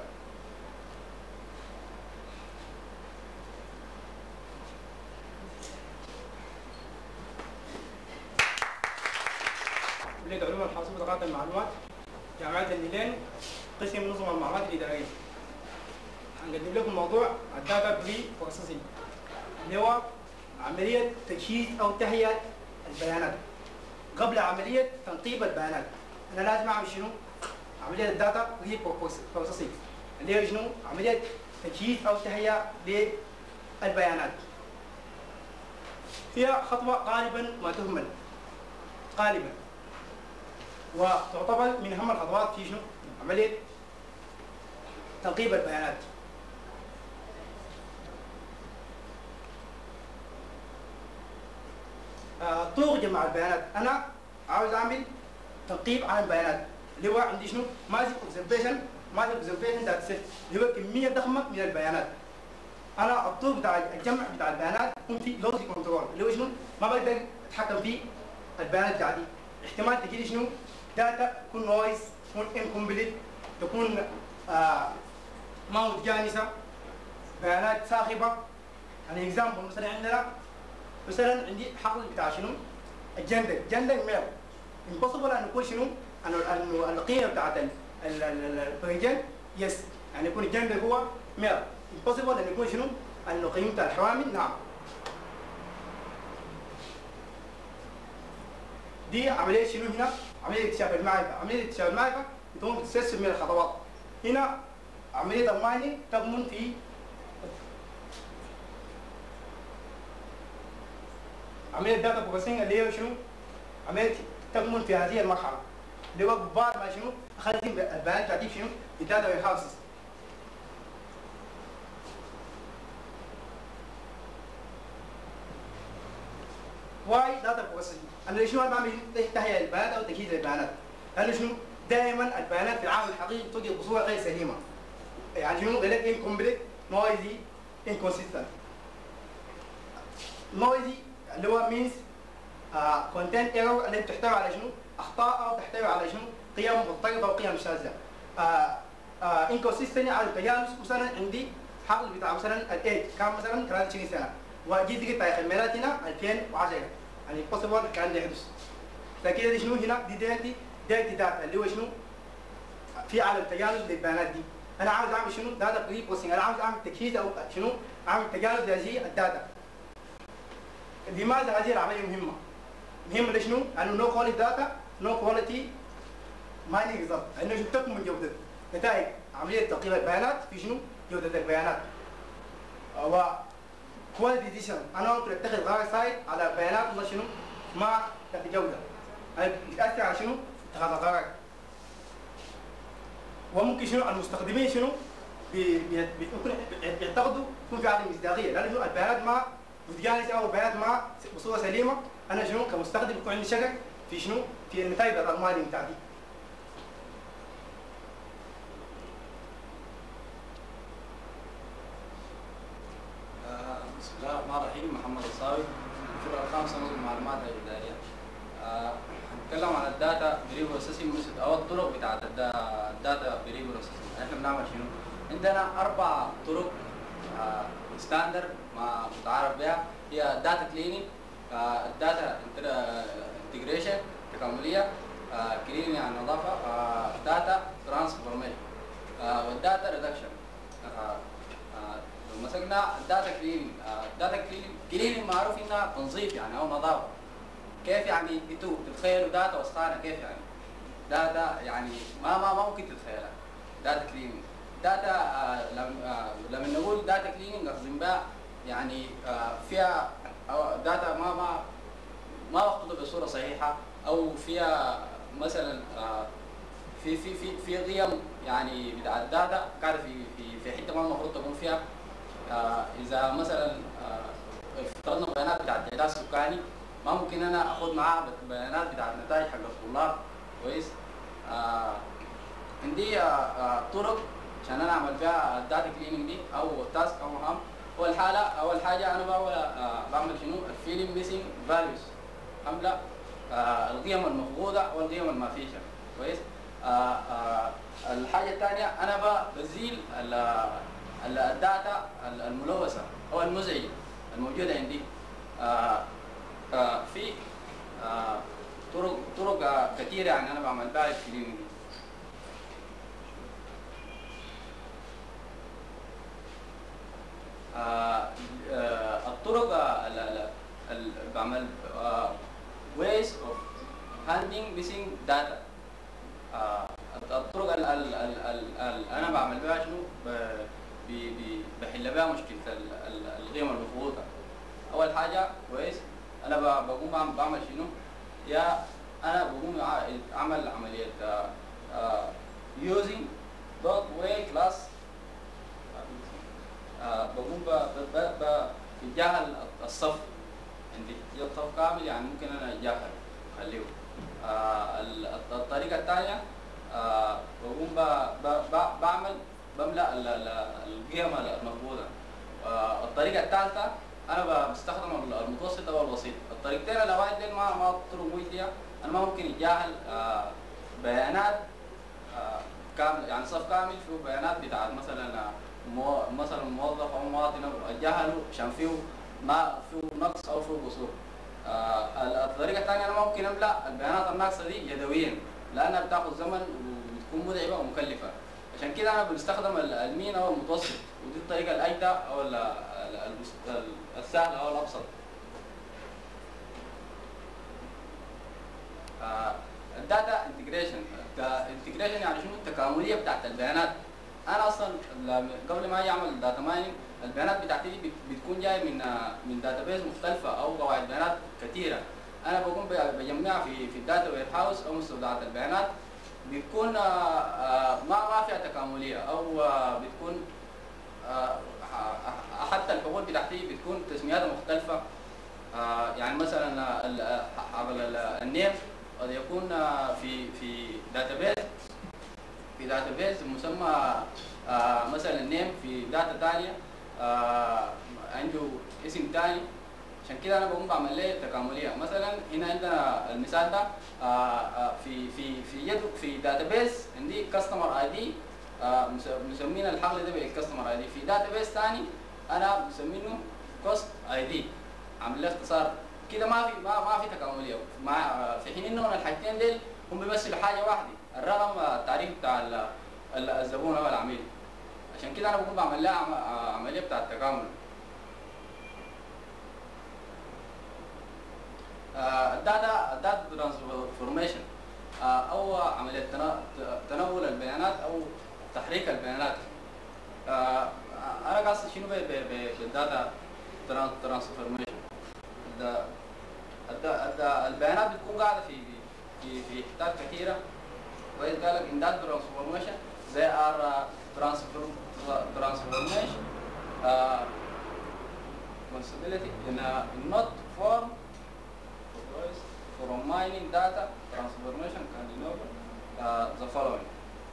كلية علوم الحاسوب وتقاطع المعلومات جامعة النيلين قسم نظم المعلومات الإدارية هنقدم لكم موضوع الداتا بري بروسيسنج اللي هو عملية تجهيز أو تهيئة البيانات قبل عملية تنقيب البيانات أنا لازم أعمل شنو؟ عملية الداتا بري بروسيسنج اللي هي شنو؟ عملية تجهيز أو تهيئة للبيانات هي خطوة غالبا ما تهمل غالبا وتعتبر من اهم الخطوات في شنو؟ عمليه تنقيب البيانات. آه، طرق جمع البيانات، انا عاوز اعمل تنقيب عن البيانات اللي هو عندي شنو؟ ماسك اوبزرفيشن ماسك اوبزرفيشن داتا سيت اللي هو كميه ضخمه من البيانات. انا الطرق بتاع الجمع بتاع البيانات يكون في لوسي كنترول اللي هو شنو؟ ما بقدر اتحكم في البيانات بتاعتي. احتمال تجي لي شنو؟ داتا تكون نويز تكون انكمبليت تكون آه ما متجانسه بيانات صاخبه يعني اكزامبل مثلا عندنا مثلا عندي حقل بتاع شنو؟ الجندر جندر ميل امبوسيبل ان يكون شنو؟ انه انه القيمه بتاعت البريجن يس يعني يكون الجندر هو ميل امبوسيبل ان يكون شنو؟ انه قيمه الحوامل نعم دي عمليه شنو هنا؟ عمليه اكتشاف المعرفه، عمليه اكتشاف المعرفه بتكون بتتسلسل من الخطوات. هنا عمليه المايننج تكمن في عمليه الداتا بروسيسنج اللي هي شنو؟ عمليه تكمن في هذه المرحله اللي هو بعد ما شنو؟ اخذت البيانات بتاعتي في شنو؟ في داتا وير هاوسز. واي داتا بروسيسنج انا شنو انا بعمل تهيئه البيانات او تجهيز البيانات لانه شنو دائما البيانات في العالم الحقيقي توجد بصوره غير سليمه يعني شنو غير انكمبليت نويزي انكونسيستنت نويزي اللي هو مينز كونتنت ايرور اللي بتحتوي على شنو اخطاء او تحتوي على شنو قيم مضطربه وقيم شاذه انكونسيستنت على التجانس مثلا عندي حقل بتاع مثلا الايج كان مثلا 23 سنه وجيت لقيت تاريخ الميلاد هنا 2010 يعني بوسيبل كان ده يحدث فكده دي شنو هنا دي ديتي ديتي داتا اللي هو شنو في عالم تجانس للبيانات دي انا عاوز اعمل شنو داتا بري بروسيسنج انا عاوز اعمل تجهيز او شنو اعمل تجانس لهذه الداتا لماذا هذه العمليه مهمه؟ مهمه لشنو؟ لانه نو كواليتي داتا نو كواليتي مايننج ريزلت لانه شو تكمن جوده نتائج عمليه تنقيب البيانات في شنو؟ جوده البيانات و كواليتي ديسيشن انا ممكن اتخذ قرار سايد على بيانات والله شنو ما ذات جوده هذا بتاثر على شنو؟ اتخاذ القرار وممكن شنو المستخدمين شنو؟ بي- بي- بيكون بيعتقدوا يكون في عدم مصداقيه لانه شنو البيانات ما متجانسه او البيانات ما بصوره سليمه انا شنو كمستخدم بيكون عندي شك في شنو؟ في النتائج بتاعت المالي بتاعتي آه، بسم الله الرحمن الرحيم محمد الصاوي الفرقه الخامسه نظم المعلومات الاداريه آه، هنتكلم عن الداتا بري بروسيسنج او الطرق بتاعت الدا- الداتا بري بروسيسنج احنا بنعمل شنو؟ عندنا اربع طرق ستاندر ما متعارف بها هي الداتا كليننج الداتا انتجريشن تكامليه كليننج يعني نظافه داتا ترانسفورميشن والداتا ريدكشن لو مسكنا الداتا كليننج الداتا كليننج كليننج معروف انها تنظيف يعني او نظافه كيف يعني انتوا تتخيلوا داتا وسخانه كيف يعني داتا يعني ما ما ما ممكن تتخيلها داتا كليننج داتا آه، لم- آه، لما نقول داتا كليننج قصدي بها يعني آه، فيها أو داتا ما ما ما مخطوطه بصوره صحيحه او فيها مثلا آه، في في في في قيم يعني بتاع الداتا قاعده في في في حته ما المفروض تكون فيها آه، اذا مثلا آه، افترضنا بيانات بتاعت التعداد السكاني ما ممكن انا اخذ معاها بيانات بتاعت نتائج حق الطلاب كويس آه عندي آه آه طرق عشان انا اعمل فيها الداتا كليننج دي او تاسك او مهام اول حاله اول حاجه انا بعمل آه، بعمل شنو الفيلم ميسنج فاليوز حمله آه، القيم المفقوده والقيم المافيشه كويس آه، آه، الحاجه الثانيه انا ب- بزيل ال- ال- الداتا ال- الملوثه او المزعجه الموجوده عندي آه، آه، في آه، طرق طرق آه، كثيره يعني انا بعمل بها الكليننج دي آه، آه، الطرق آه، ال- ال- ال- بعمل ways of handling missing data آه، الطرق ال ال ال ال ال انا بعمل بها شنو ب- بي- بي- بحل بها مشكله ال- ال- القيم المفروضه اول حاجه كويس انا ب- بقوم بعمل, بعمل شنو يا انا بقوم ع- اعمل عمليه آه، آه، using dot way class آه، بقوم ب- ب- ب- ب- بتجاهل الصف عندي يا الصف كامل يعني ممكن انا اتجاهل خليه آه، ال- الط- الطريقه الثانيه آه، بقوم ب- ب- ب- بعمل بملا ال- ال- القيم المفروضه آه، الطريقه الثالثه انا ب- بستخدم ال- المتوسط او الوسيط الطريقتين الاوائل دي ما ما طرق مجديه انا ما ممكن اتجاهل آه، بيانات آه، كامل يعني صف كامل فيه بيانات بتاعت مثلا آه، مو مثلا موظف او مواطن أو اتجاهله عشان فيه ما فيه نقص او فيه قصور آه، ال- الطريقه الثانيه انا ممكن املا البيانات الناقصه دي يدويا لانها بتاخذ زمن وبتكون متعبه ومكلفه عشان كده انا بنستخدم ال- المين او المتوسط ودي الطريقه الايدى او ال- ال- ال- ال- السهله او الابسط الداتا انتجريشن انتجريشن يعني شنو التكامليه بتاعت البيانات انا اصلا ل- قبل ما اجي اعمل داتا مايننج البيانات بتاعتي دي بت- بتكون جايه من آه، من داتا بيز مختلفه او قواعد بيانات كثيره انا بقوم ب- بجمعها في في الداتا وير هاوس او مستودعات البيانات بتكون آه، آه، ما ما فيها تكامليه او آه، بتكون آه، ح- حتى الحقول بتاعتي بتكون تسمياتها مختلفه آه، يعني مثلا آه، ال- آه، حق ال- النيم قد يكون آه، في في داتا بيز في داتا بيز مسمى آه، مثلا نيم في داتا ثانيه آه، عنده اسم ثاني عشان كده انا بقوم بعمل له تكامليه مثلا هنا عندنا المثال ده آه، آه، في في في يد في داتا بيز عندي كاستمر اي دي مسمين الحقل ده بالكاستمر اي دي في داتا بيز ثاني انا مسمينه كوست اي دي عامل له اختصار كده ما في ما ما في تكامليه مع في حين انه الحاجتين ديل هم بيمثلوا حاجه واحده الرقم آه، التعريف بتاع ال- ال- الزبون او العميل عشان كده انا بقوم بعمل لها عم- آه، عمليه بتاع التكامل آه، الداتا الداتا ترانسفورميشن او عمليه تنا- تناول البيانات او تحريك البيانات آه، انا قاصد شنو ب- ب- ب- بالداتا ترانسفورميشن البيانات بتكون قاعده في في في حتات كثيره كويس قال لك in that transformation they are uh, transform transformation uh, responsibility in a not form كويس from mining data transformation can enable uh, the following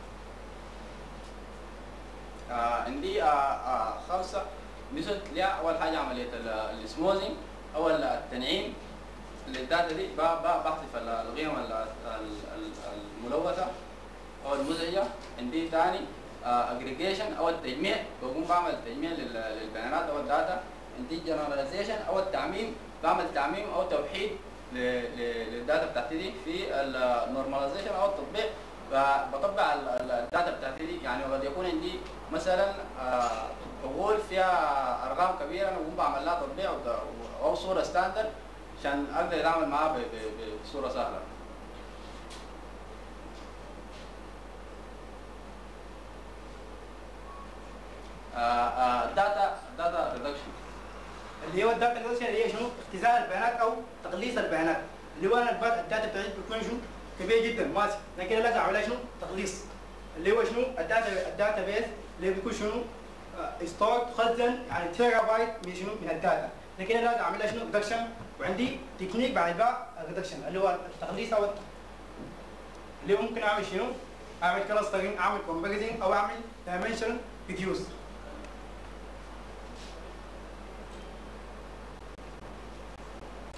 آه عندي آه آه خمسة ميثود ليها أول حاجة عملية السموزنج أو التنعيم للداتا دي ب- ب- بحذف ال- القيم ال- ال- ال- الملوثة أو المزعجة عندي ثاني اجريجيشن أو التجميع بقوم بعمل تجميع لل- للبيانات أو الداتا عندي جنراليزيشن أو التعميم بعمل تعميم أو توحيد ل- ل- للداتا بتاعتي دي في النورماليزيشن أو التطبيق ب- بطبع ال- ال- الداتا بتاعتي دي يعني قد يكون عندي مثلا آه، حقول فيها ارقام كبيره انا بقوم بعمل لها تطبيع وت- او صوره ستاندرد عشان اقدر اتعامل معاها ب- ب- بصوره سهله داتا داتا ريدكشن اللي هو الداتا ريدكشن اللي هي شنو اختزال البيانات او تقليص البيانات اللي هو انا البات- الداتا بتاعتي بتكون شنو كبير جدا ماسك لكن لازم اعمل لها شنو تقليص اللي هو شنو الداتا الداتا بيز اللي بيكون شنو ستور تخزن يعني تيرا بايت من شنو من الداتا لكن انا لازم اعمل لها شنو ريدكشن وعندي تكنيك بعد بقى الريدكشن اللي هو التقليص او اللي هو ممكن اعمل شنو؟ اعمل كلاسترنج اعمل كومباريزنج او اعمل دايمنشن ريديوس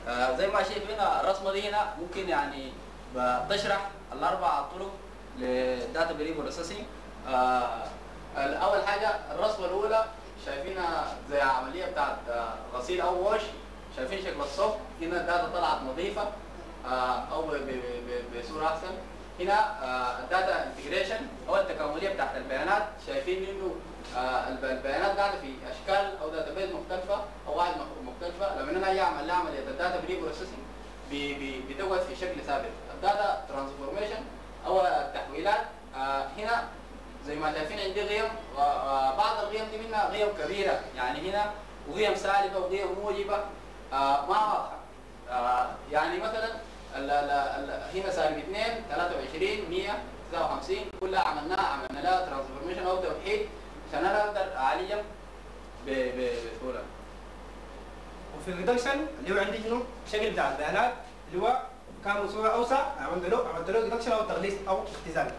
آه، زي ما شايف هنا الرسمه دي هنا ممكن يعني بتشرح الاربع طرق للداتا بري بروسيسنج اول حاجه الرسمه الاولى شايفينها زي عمليه بتاعت آه، غسيل او واش شايفين شكل الصف هنا الداتا طلعت نظيفه آه، او ب- ب- ب- بصوره احسن هنا آه، الداتا انتجريشن او التكامليه بتاعت البيانات شايفين انه آه، الب- البيانات قاعده في اشكال او داتا بيز مختلفه او واحد مخ- مختلفه لما انا اجي اعمل لها عمليه الداتا بري بروسيسنج بتقعد في شكل ثابت الداتا ترانسفورميشن او التحويلات آه، هنا زي ما شايفين عندي قيم وبعض القيم دي منها قيم كبيره يعني هنا وقيم سالبه وقيم موجبه آه، ما واضحه آه، يعني مثلا ال- ال- ال- هنا سالب 2 23 100 59 كلها عملناها عملنا لها ترانسفورميشن او توحيد عشان انا اقدر اعالجها ب- ب- بسهوله وفي الريدكشن اللي هو عندي شنو شكل بتاع البيانات اللي هو كان بصوره اوسع عملت له عملت له ريدكشن او تغليظ او اختزال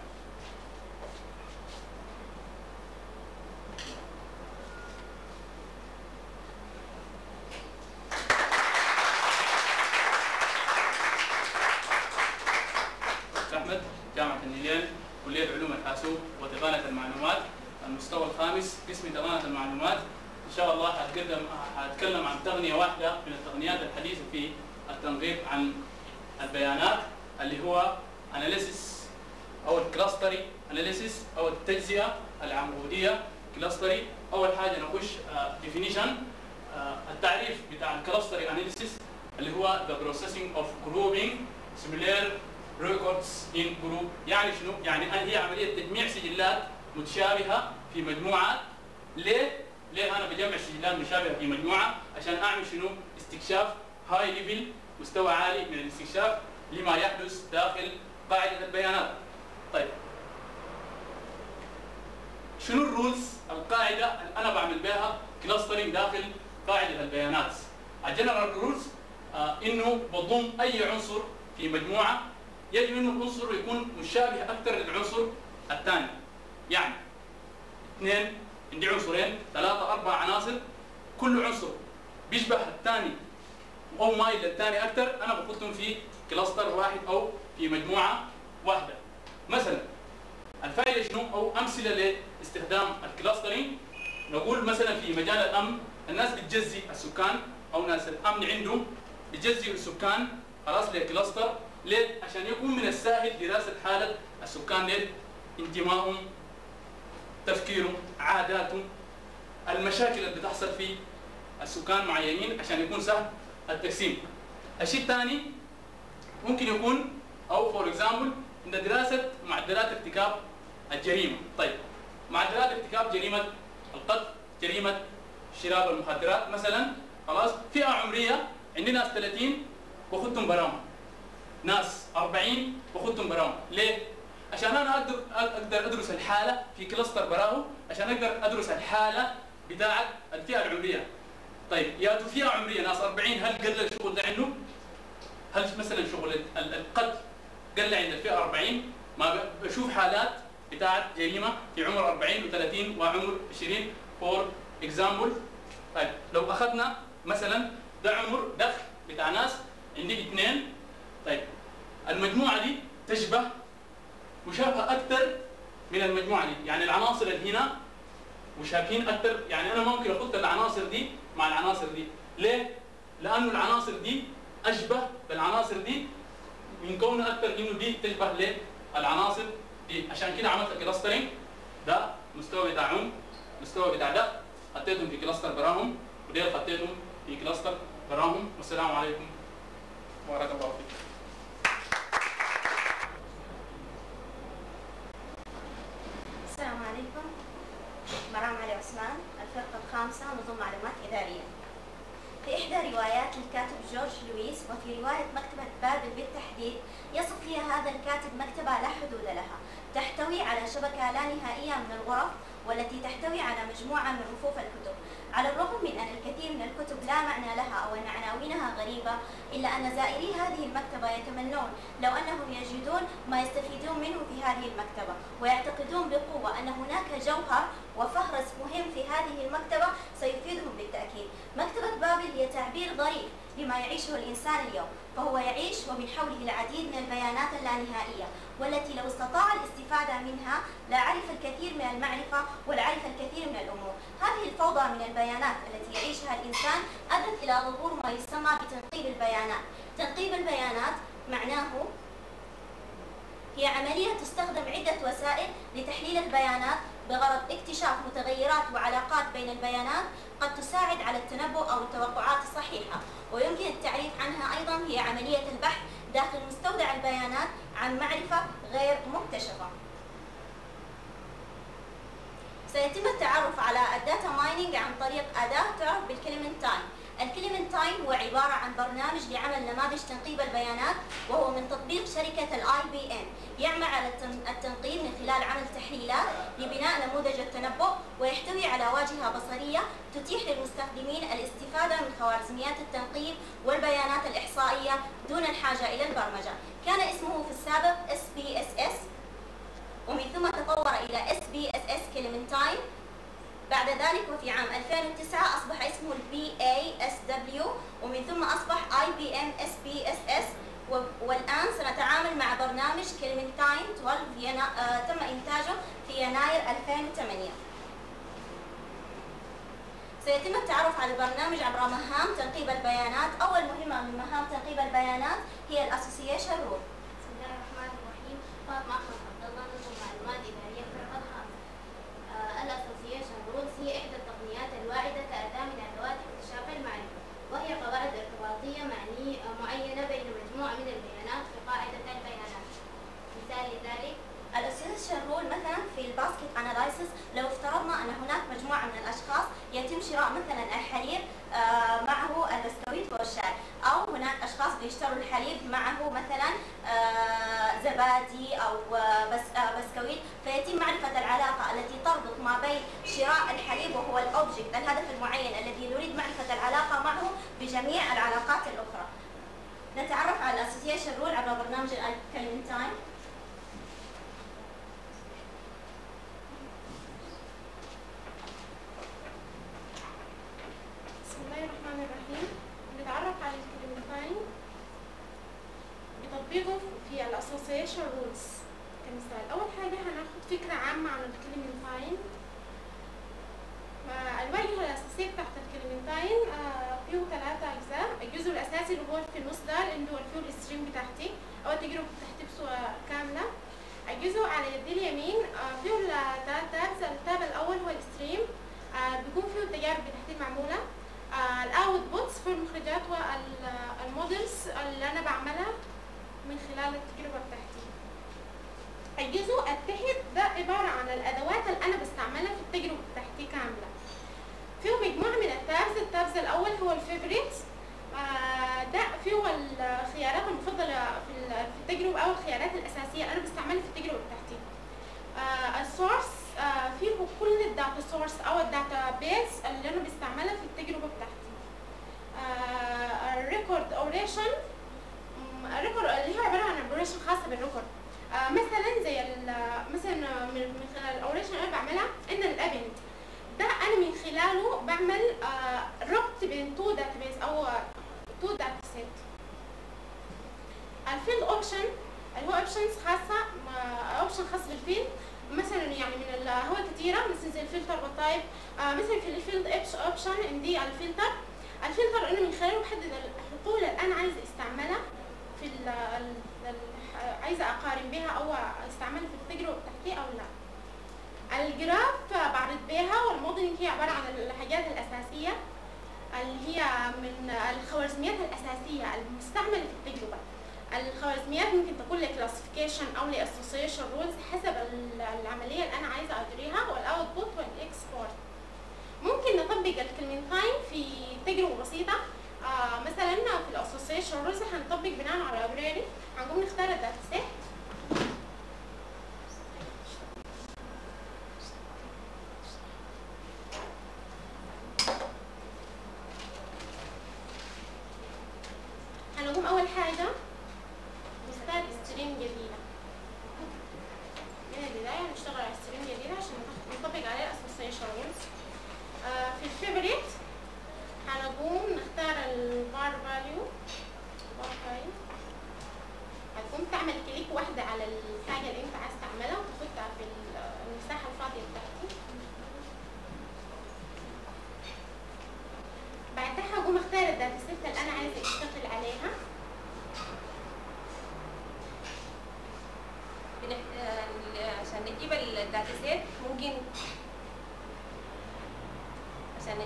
احمد جامعه النيلين كليه علوم الحاسوب وتقنيه المعلومات المستوى الخامس قسم تقنيه المعلومات ان شاء الله هتقدم هتكلم عن تقنيه واحده من التقنيات الحديثه في التنظيف عن البيانات اللي هو اناليسيس او الكلاستري اناليسيس او التجزئه العموديه كلاستري اول حاجه نخش ديفينيشن التعريف بتاع الكلاستري اناليسيس اللي هو the processing of grouping similar records in group يعني شنو؟ يعني هي عمليه تجميع سجلات متشابهه في مجموعات ليه؟ ليه انا بجمع سجلات مشابهه في مجموعه؟ عشان اعمل شنو؟ استكشاف هاي ليفل مستوى عالي من الاستكشاف لما يحدث داخل قاعده البيانات. طيب شنو الرولز القاعده اللي انا بعمل بها كلاسترنج داخل قاعده البيانات؟ الجنرال رولز آه انه بضم اي عنصر في مجموعه يجب انه العنصر يكون مشابه اكثر للعنصر الثاني يعني اثنين عندي عنصرين ثلاثة أربع عناصر كل عنصر بيشبه الثاني أو مايل للثاني أكثر أنا بحطهم في كلاستر واحد أو في مجموعة واحدة مثلا الفائدة شنو أو أمثلة لاستخدام الكلاسترينج نقول مثلا في مجال الأمن الناس بتجزي السكان أو ناس الأمن عندهم بيجزئوا السكان خلاص لكلاستر ليه؟ عشان يكون من السهل دراسة حالة السكان ليه؟ انتمائهم تفكيرهم عاداتهم المشاكل اللي بتحصل في السكان معينين عشان يكون سهل التقسيم الشيء الثاني ممكن يكون او فور اكزامبل عند دراسه معدلات ارتكاب الجريمه طيب معدلات ارتكاب جريمه القتل جريمه شراء المخدرات مثلا خلاص فئه عمريه عندي ناس 30 باخذهم برامج ناس 40 باخذهم برامج ليه؟ عشان انا اقدر اقدر ادرس الحاله في كلاستر براهو عشان اقدر ادرس الحاله بتاعت الفئه العمريه طيب يا فئه عمريه ناس 40 هل قل الشغل ده عنده؟ هل مثلا شغل ال- ال- القتل قل عند الفئه 40 ما ب- بشوف حالات بتاعت جريمه في عمر 40 و30 وعمر 20 فور اكزامبل طيب لو اخذنا مثلا ده عمر دخل بتاع ناس عندي اثنين طيب المجموعه دي تشبه مشابهه اكثر من المجموعه دي يعني العناصر اللي هنا مشابهين اكثر يعني انا ممكن احط العناصر دي مع العناصر دي ليه لانه العناصر دي اشبه بالعناصر دي من كونه اكثر انه دي تشبه للعناصر دي عشان كده عملت كلاسترنج ده مستوى بتاع عم مستوى بتاع ده حطيتهم في كلاستر براهم وديل حطيتهم في كلاستر براهم والسلام عليكم بارك الله فيكم السلام عليكم مرام علي عثمان الفرقة الخامسة نظم معلومات إدارية في إحدى روايات الكاتب جورج لويس وفي رواية مكتبة بابل بالتحديد يصف فيها هذا الكاتب مكتبة لا حدود لها تحتوي على شبكة لا نهائية من الغرف والتي تحتوي على مجموعة من رفوف الكتب على الرغم من أن الكثير من الكتب لا معنى لها أو أن عناوينها غريبة إلا أن زائري هذه المكتبة يتمنون لو أنهم يجدون ما يستفيدون منه في هذه المكتبة ويعتقدون بقوة أن هناك جوهر وفهرس مهم في هذه المكتبة سيفيدهم بالتأكيد مكتبة بابل هي تعبير ظريف لما يعيشه الإنسان اليوم فهو يعيش ومن حوله العديد من البيانات اللانهائية والتي لو استطاع الاستفادة منها لعرف الكثير من المعرفة ولعرف الكثير من الأمور هذه الفوضى من البيانات التي يعيشها الإنسان أدت إلى ظهور ما يسمى بتنقيب البيانات تنقيب البيانات معناه هي عملية تستخدم عدة وسائل لتحليل البيانات بغرض اكتشاف متغيرات وعلاقات بين البيانات قد تساعد على التنبؤ أو التوقعات الصحيحة ويمكن التعريف عنها أيضا هي عملية البحث داخل مستودع البيانات عن معرفة غير مكتشفة سيتم التعرف على الداتا مايننج عن طريق أداة تعرف بالكليمنتاين الكليمنتاين هو عبارة عن برنامج لعمل نماذج تنقيب البيانات وهو من تطبيق شركة الاي بي ان يعمل على التن- التنقيب من خلال عمل تحليلات لبناء نموذج التنبؤ ويحتوي على واجهة بصرية تتيح للمستخدمين الاستفادة من خوارزميات التنقيب والبيانات الإحصائية دون الحاجة إلى البرمجة كان اسمه في السابق SPSS ومن ثم تطور إلى SPSS كليمنتاين بعد ذلك وفي عام 2009 أصبح اسمه ال BASW ومن ثم أصبح IBM SPSS و- والآن سنتعامل مع برنامج كليمنتاين 12 في ينا... آه تم إنتاجه في يناير 2008 سيتم التعرف على البرنامج عبر مهام تنقيب البيانات أول مهمة من مهام تنقيب البيانات هي الأسوسيشن رول بسم الله الرحمن الرحيم فاطمة أحمد عبد الله نظم معلومات إدارية الفرقة الخامسة الأسوسيشن رولز هي إحدى التقنيات الواعدة كأداة من أدوات اكتشاف المعرفة وهي قواعد ارتباطية معني معينة بين مجموعة من البيانات في قاعدة البيانات مثال لذلك الاسيشن رول مثلا في الباسكت اناليسيس لو افترضنا ان هناك مجموعه من الاشخاص يتم شراء مثلا الحليب آه، معه البسكويت والشاي او هناك اشخاص بيشتروا الحليب معه مثلا آه، زبادي او آه، بس آه، بسكويت فيتم معرفه العلاقه التي تربط ما بين شراء الحليب وهو الاوبجكت الهدف المعين الذي نريد معرفه العلاقه معه بجميع العلاقات الاخرى نتعرف على الاسوسيشن رول عبر برنامج الكلمنتاين بسم الله الرحمن الرحيم نتعرف على الكلمتين بتطبيقه في الاسوسيشن رولز كمثال اول حاجه هناخد فكره عامه عن الكلمتين الواجهه الاساسيه بتاعت الكلمتين آه، فيه ثلاثه اجزاء الجزء الاساسي اللي هو في النص ده اللي هو الفيول ستريم بتاعتي او التجربه بتاعتي بصوره كامله الجزء على يدي اليمين آه، فيه ثلاث تابز التاب الاول هو الستريم آه، بيكون فيه التجارب بتاعتي المعموله الاوت بوتس في المخرجات والمودلز اللي انا بعملها من خلال التجربه بتاعتي الجزء التحت ده عباره عن الادوات اللي انا بستعملها في التجربه بتاعتي كامله فيه مجموعه من التابز التابز الاول هو الفيفوريت آه، ده فيه الخيارات المفضله في ال- في التجربه او الخيارات الاساسيه اللي انا بستعملها في التجربه بتاعتي آه، السورس آه، فيه كل الداتا سورس او الداتا بيس اللي انا بستعملها في التجربه بتاعتي الريكورد اوريشن الريكورد اللي هو عباره عن اوبريشن خاصه بالريكورد آه، مثلا زي ال- مثلا من من خلال الاوريشن اللي انا بعملها ان الابنت ده انا من خلاله بعمل آه، ربط بين تو داتا بيس او تو داتا سيت الفيلد اوبشن اللي هو اوبشنز خاصه اوبشن خاص بالفيلد مثلا يعني من الهوى كثيره مثلا زي الفلتر والتايب آه مثلا في الفيلد اوبشن عندي الفلتر الفلتر انا من خلاله بحدد الحقول اللي انا عايزه استعملها في ال ال ال- عايزه اقارن بها او استعملها في التجربه بتاعتي او لا الجراف بعرض بها والموديلنج هي عباره عن الحاجات الاساسيه اللي هي من الخوارزميات الاساسيه المستعمله في التجربه الخوارزميات ممكن تكون لكلاسيفيكيشن او لاسوسيشن رولز حسب ال- العمليه اللي انا عايزه اجريها والاوتبوت والاكسبورت ممكن نطبق الكلمنتين في تجربه بسيطه آه مثلا في الاسوسيشن رولز هنطبق بناء على لايبراري هنقوم نختار الداتا سيت هنقوم اول حاجه نستاد ستريم جديده من البدايه هنشتغل على ستريم جديده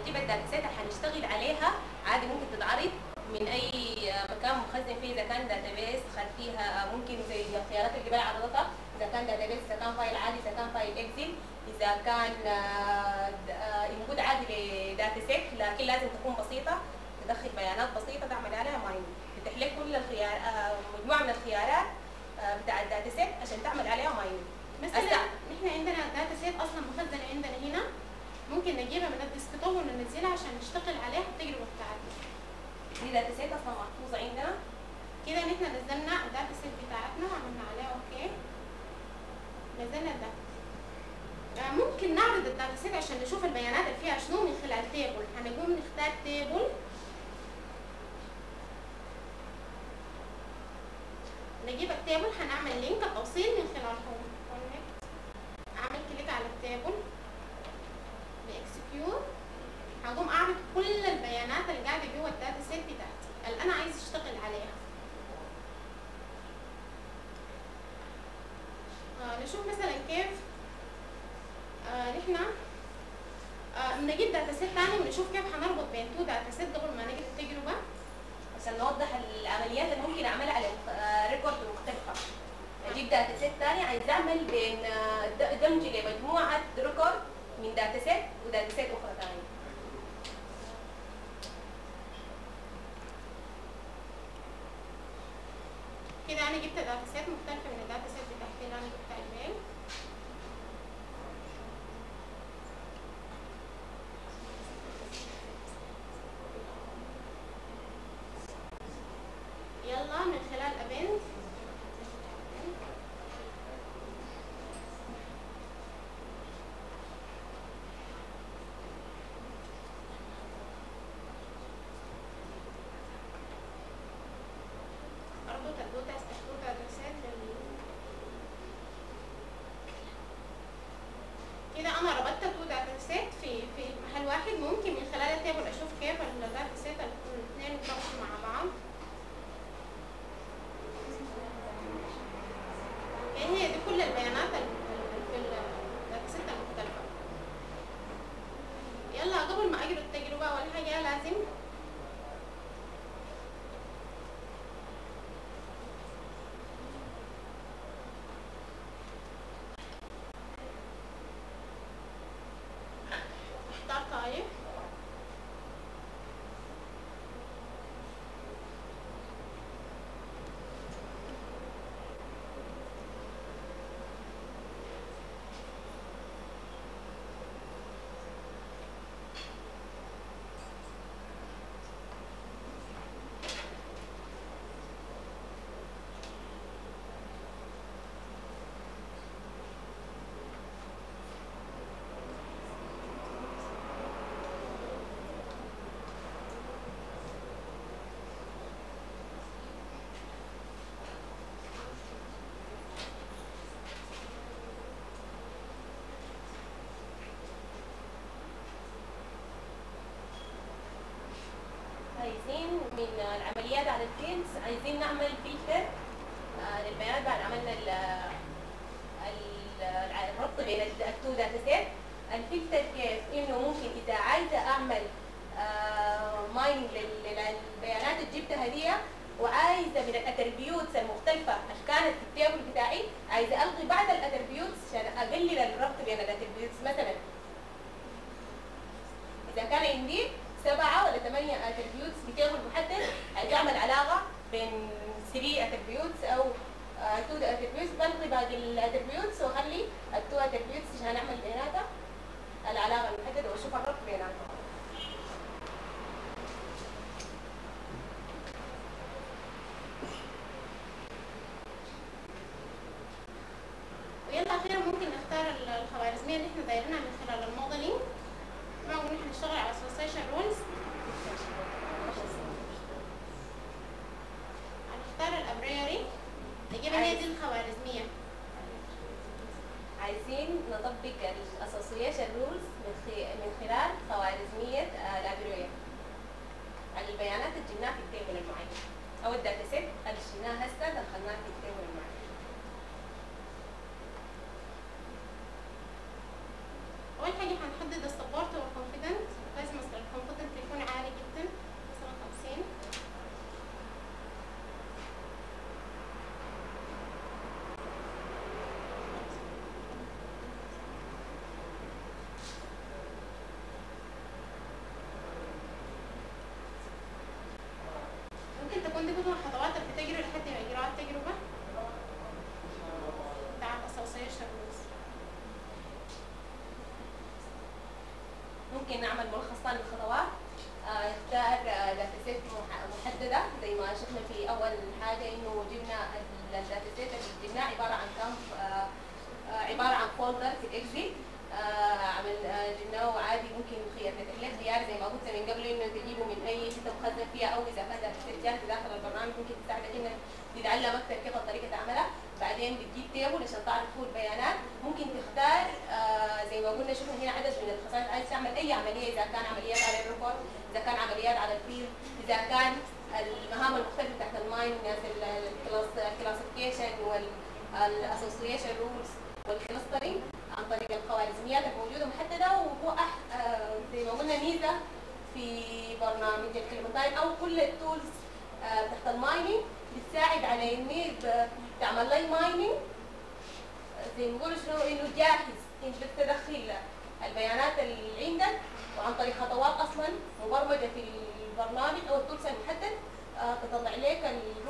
حنجيب الداتا سيت اللي حنشتغل عليها عادي ممكن تتعرض من اي مكان مخزن فيه اذا كان داتا بيس خدتيها ممكن زي الخيارات اللي بقى عرضتها اذا كان داتا بيس اذا كان فايل عادي اذا كان فايل اكسل اذا كان انبوت عادي لداتا سيت لكن لازم تكون بسيطه تدخل بيانات بسيطه تعمل عليها مايننج تفتح لك كل الخيار آه، مجموعه من الخيارات آه، بتاع الداتا سيت عشان تعمل عليها مايننج مثلا نحن عندنا داتا سيت اصلا مخزنه عندنا هنا ممكن نجيبها من الديسكتوب وننزلها عشان نشتغل عليها التجربه بتاعتنا دي داتا سيت اصلا محفوظه عندنا كده نحن نزلنا الداتا سيت بتاعتنا وعملنا عليها اوكي نزلنا الداتا آه، ممكن نعرض الداتا سيت عشان نشوف البيانات اللي فيها شنو من خلال تيبل هنقوم نختار تيبل نجيب التيبل هنعمل لينك التوصيل من خلال هوم كونكت اعمل كليك على التيبل باكسكيوت هقوم اعرض كل البيانات اللي قاعده جوه الداتا سيت بتاعتي اللي انا عايز اشتغل عليها آه نشوف مثلا كيف آه نحن آه نجيب داتا سيت تاني ونشوف كيف هنربط بين تو داتا سيت قبل ما نجي التجربه عشان نوضح العمليات اللي ممكن اعملها على ريكورد مختلفه اجيب داتا سيت ثاني عايز اعمل بين آه، د- دمج لمجموعه ريكورد من داتا سيت وداتا سيت اخرى ثانيه كده انا جبت داتا سيت مختلفه من الداتا سيت بتاعتي اللي انا جبتها الميل يلا من خلال ابنت اربط الداتا الداتا سيت لل كده انا ربطت التو داتا سيت في في محل واحد ممكن من خلال التيبل اشوف كيف الداتا سيت الاثنين يتربطوا مع بعض يعني هي دي كل البيانات ال- ال- في الداتا سيت المختلفة يلا قبل ما اجري التجربة اول حاجة لازم اختار طيب عايزين من العمليات على الفيلدز عايزين نعمل فلتر آه، للبيانات بعد عملنا ال ال- الع- الربط بين الد- التو داتا سيت الفلتر كيف انه ممكن اذا عايزه اعمل مايننج للبيانات اللي جبتها دي وعايزه من الاتربيوتس المختلفه اللي كانت في التيبل بتاعي عايزه الغي بعض الاتربيوتس عشان اقلل الربط بين الاتربيوتس مثلا اذا كان عندي سبعة ولا ثمانية اتربيوتس بتيبل محدد عايز اعمل علاقة بين 3 اتربيوتس او 2 اتربيوتس بلغي باقي الاتربيوتس واخلي التو اتربيوتس عشان اعمل بيناتها العلاقة المحددة واشوف الربط بيناتهم ويلا اخيرا ممكن نختار ال- الخوارزميه اللي احنا دايرينها من خلال الموديلنج طبعا ممكن نشتغل على association rules هنختار الابريري نجيب هي دي الخوارزميه عايزين نطبق الاسوسيشن رولز من خي- من خلال خوارزمية آه، الابروية على البيانات اللي جبناها في التيبل المعين او الداتا سيت اللي شلناها هسه دخلناها في التيبل المعين اول حاجه هنحدد السبورت والكونفيدنت لازم اسال ممكن نعمل ملخص ثاني للخطوات آه، نختار داتا سيت محدده زي ما شفنا في اول حاجه انه جبنا الداتا سيت اللي جبناه عباره عن كم آه، آه، عباره عن فولدر في الاكزيت آه، عمل آه، جبناه عادي ممكن خيارنا تحليل خيار زي ما قلت من قبل انه تجيبه من اي حته مخزن فيها او اذا كان داتا سيت جاهز داخل البرنامج ممكن تساعدك انك تتعلم اكثر كيف طريقه عملها بعدين بتجيب تيبل عشان تعرف هو البيانات ممكن تختار آه زي ما قلنا شفنا هنا عدد من الخصائص عايز تعمل اي عمليه اذا كان عمليات على الريكورد اذا كان عمليات على الفيل اذا كان المهام المختلفه تحت الماين ناس الكلاسيفيكيشن والاسوسيشن رولز والكلسترنج عن طريق الخوارزميات الموجوده محدده وهو أح- آه، زي ما قلنا ميزه في برنامج الكلمتين او كل التولز آه، تحت المايننج بتساعد على اني ب- تعمل لي مايننج زي ما نقول شنو انه جاهز انت بتدخل البيانات اللي عندك وعن طريق خطوات اصلا مبرمجه في البرنامج او التولز المحدد آه، تطلع لك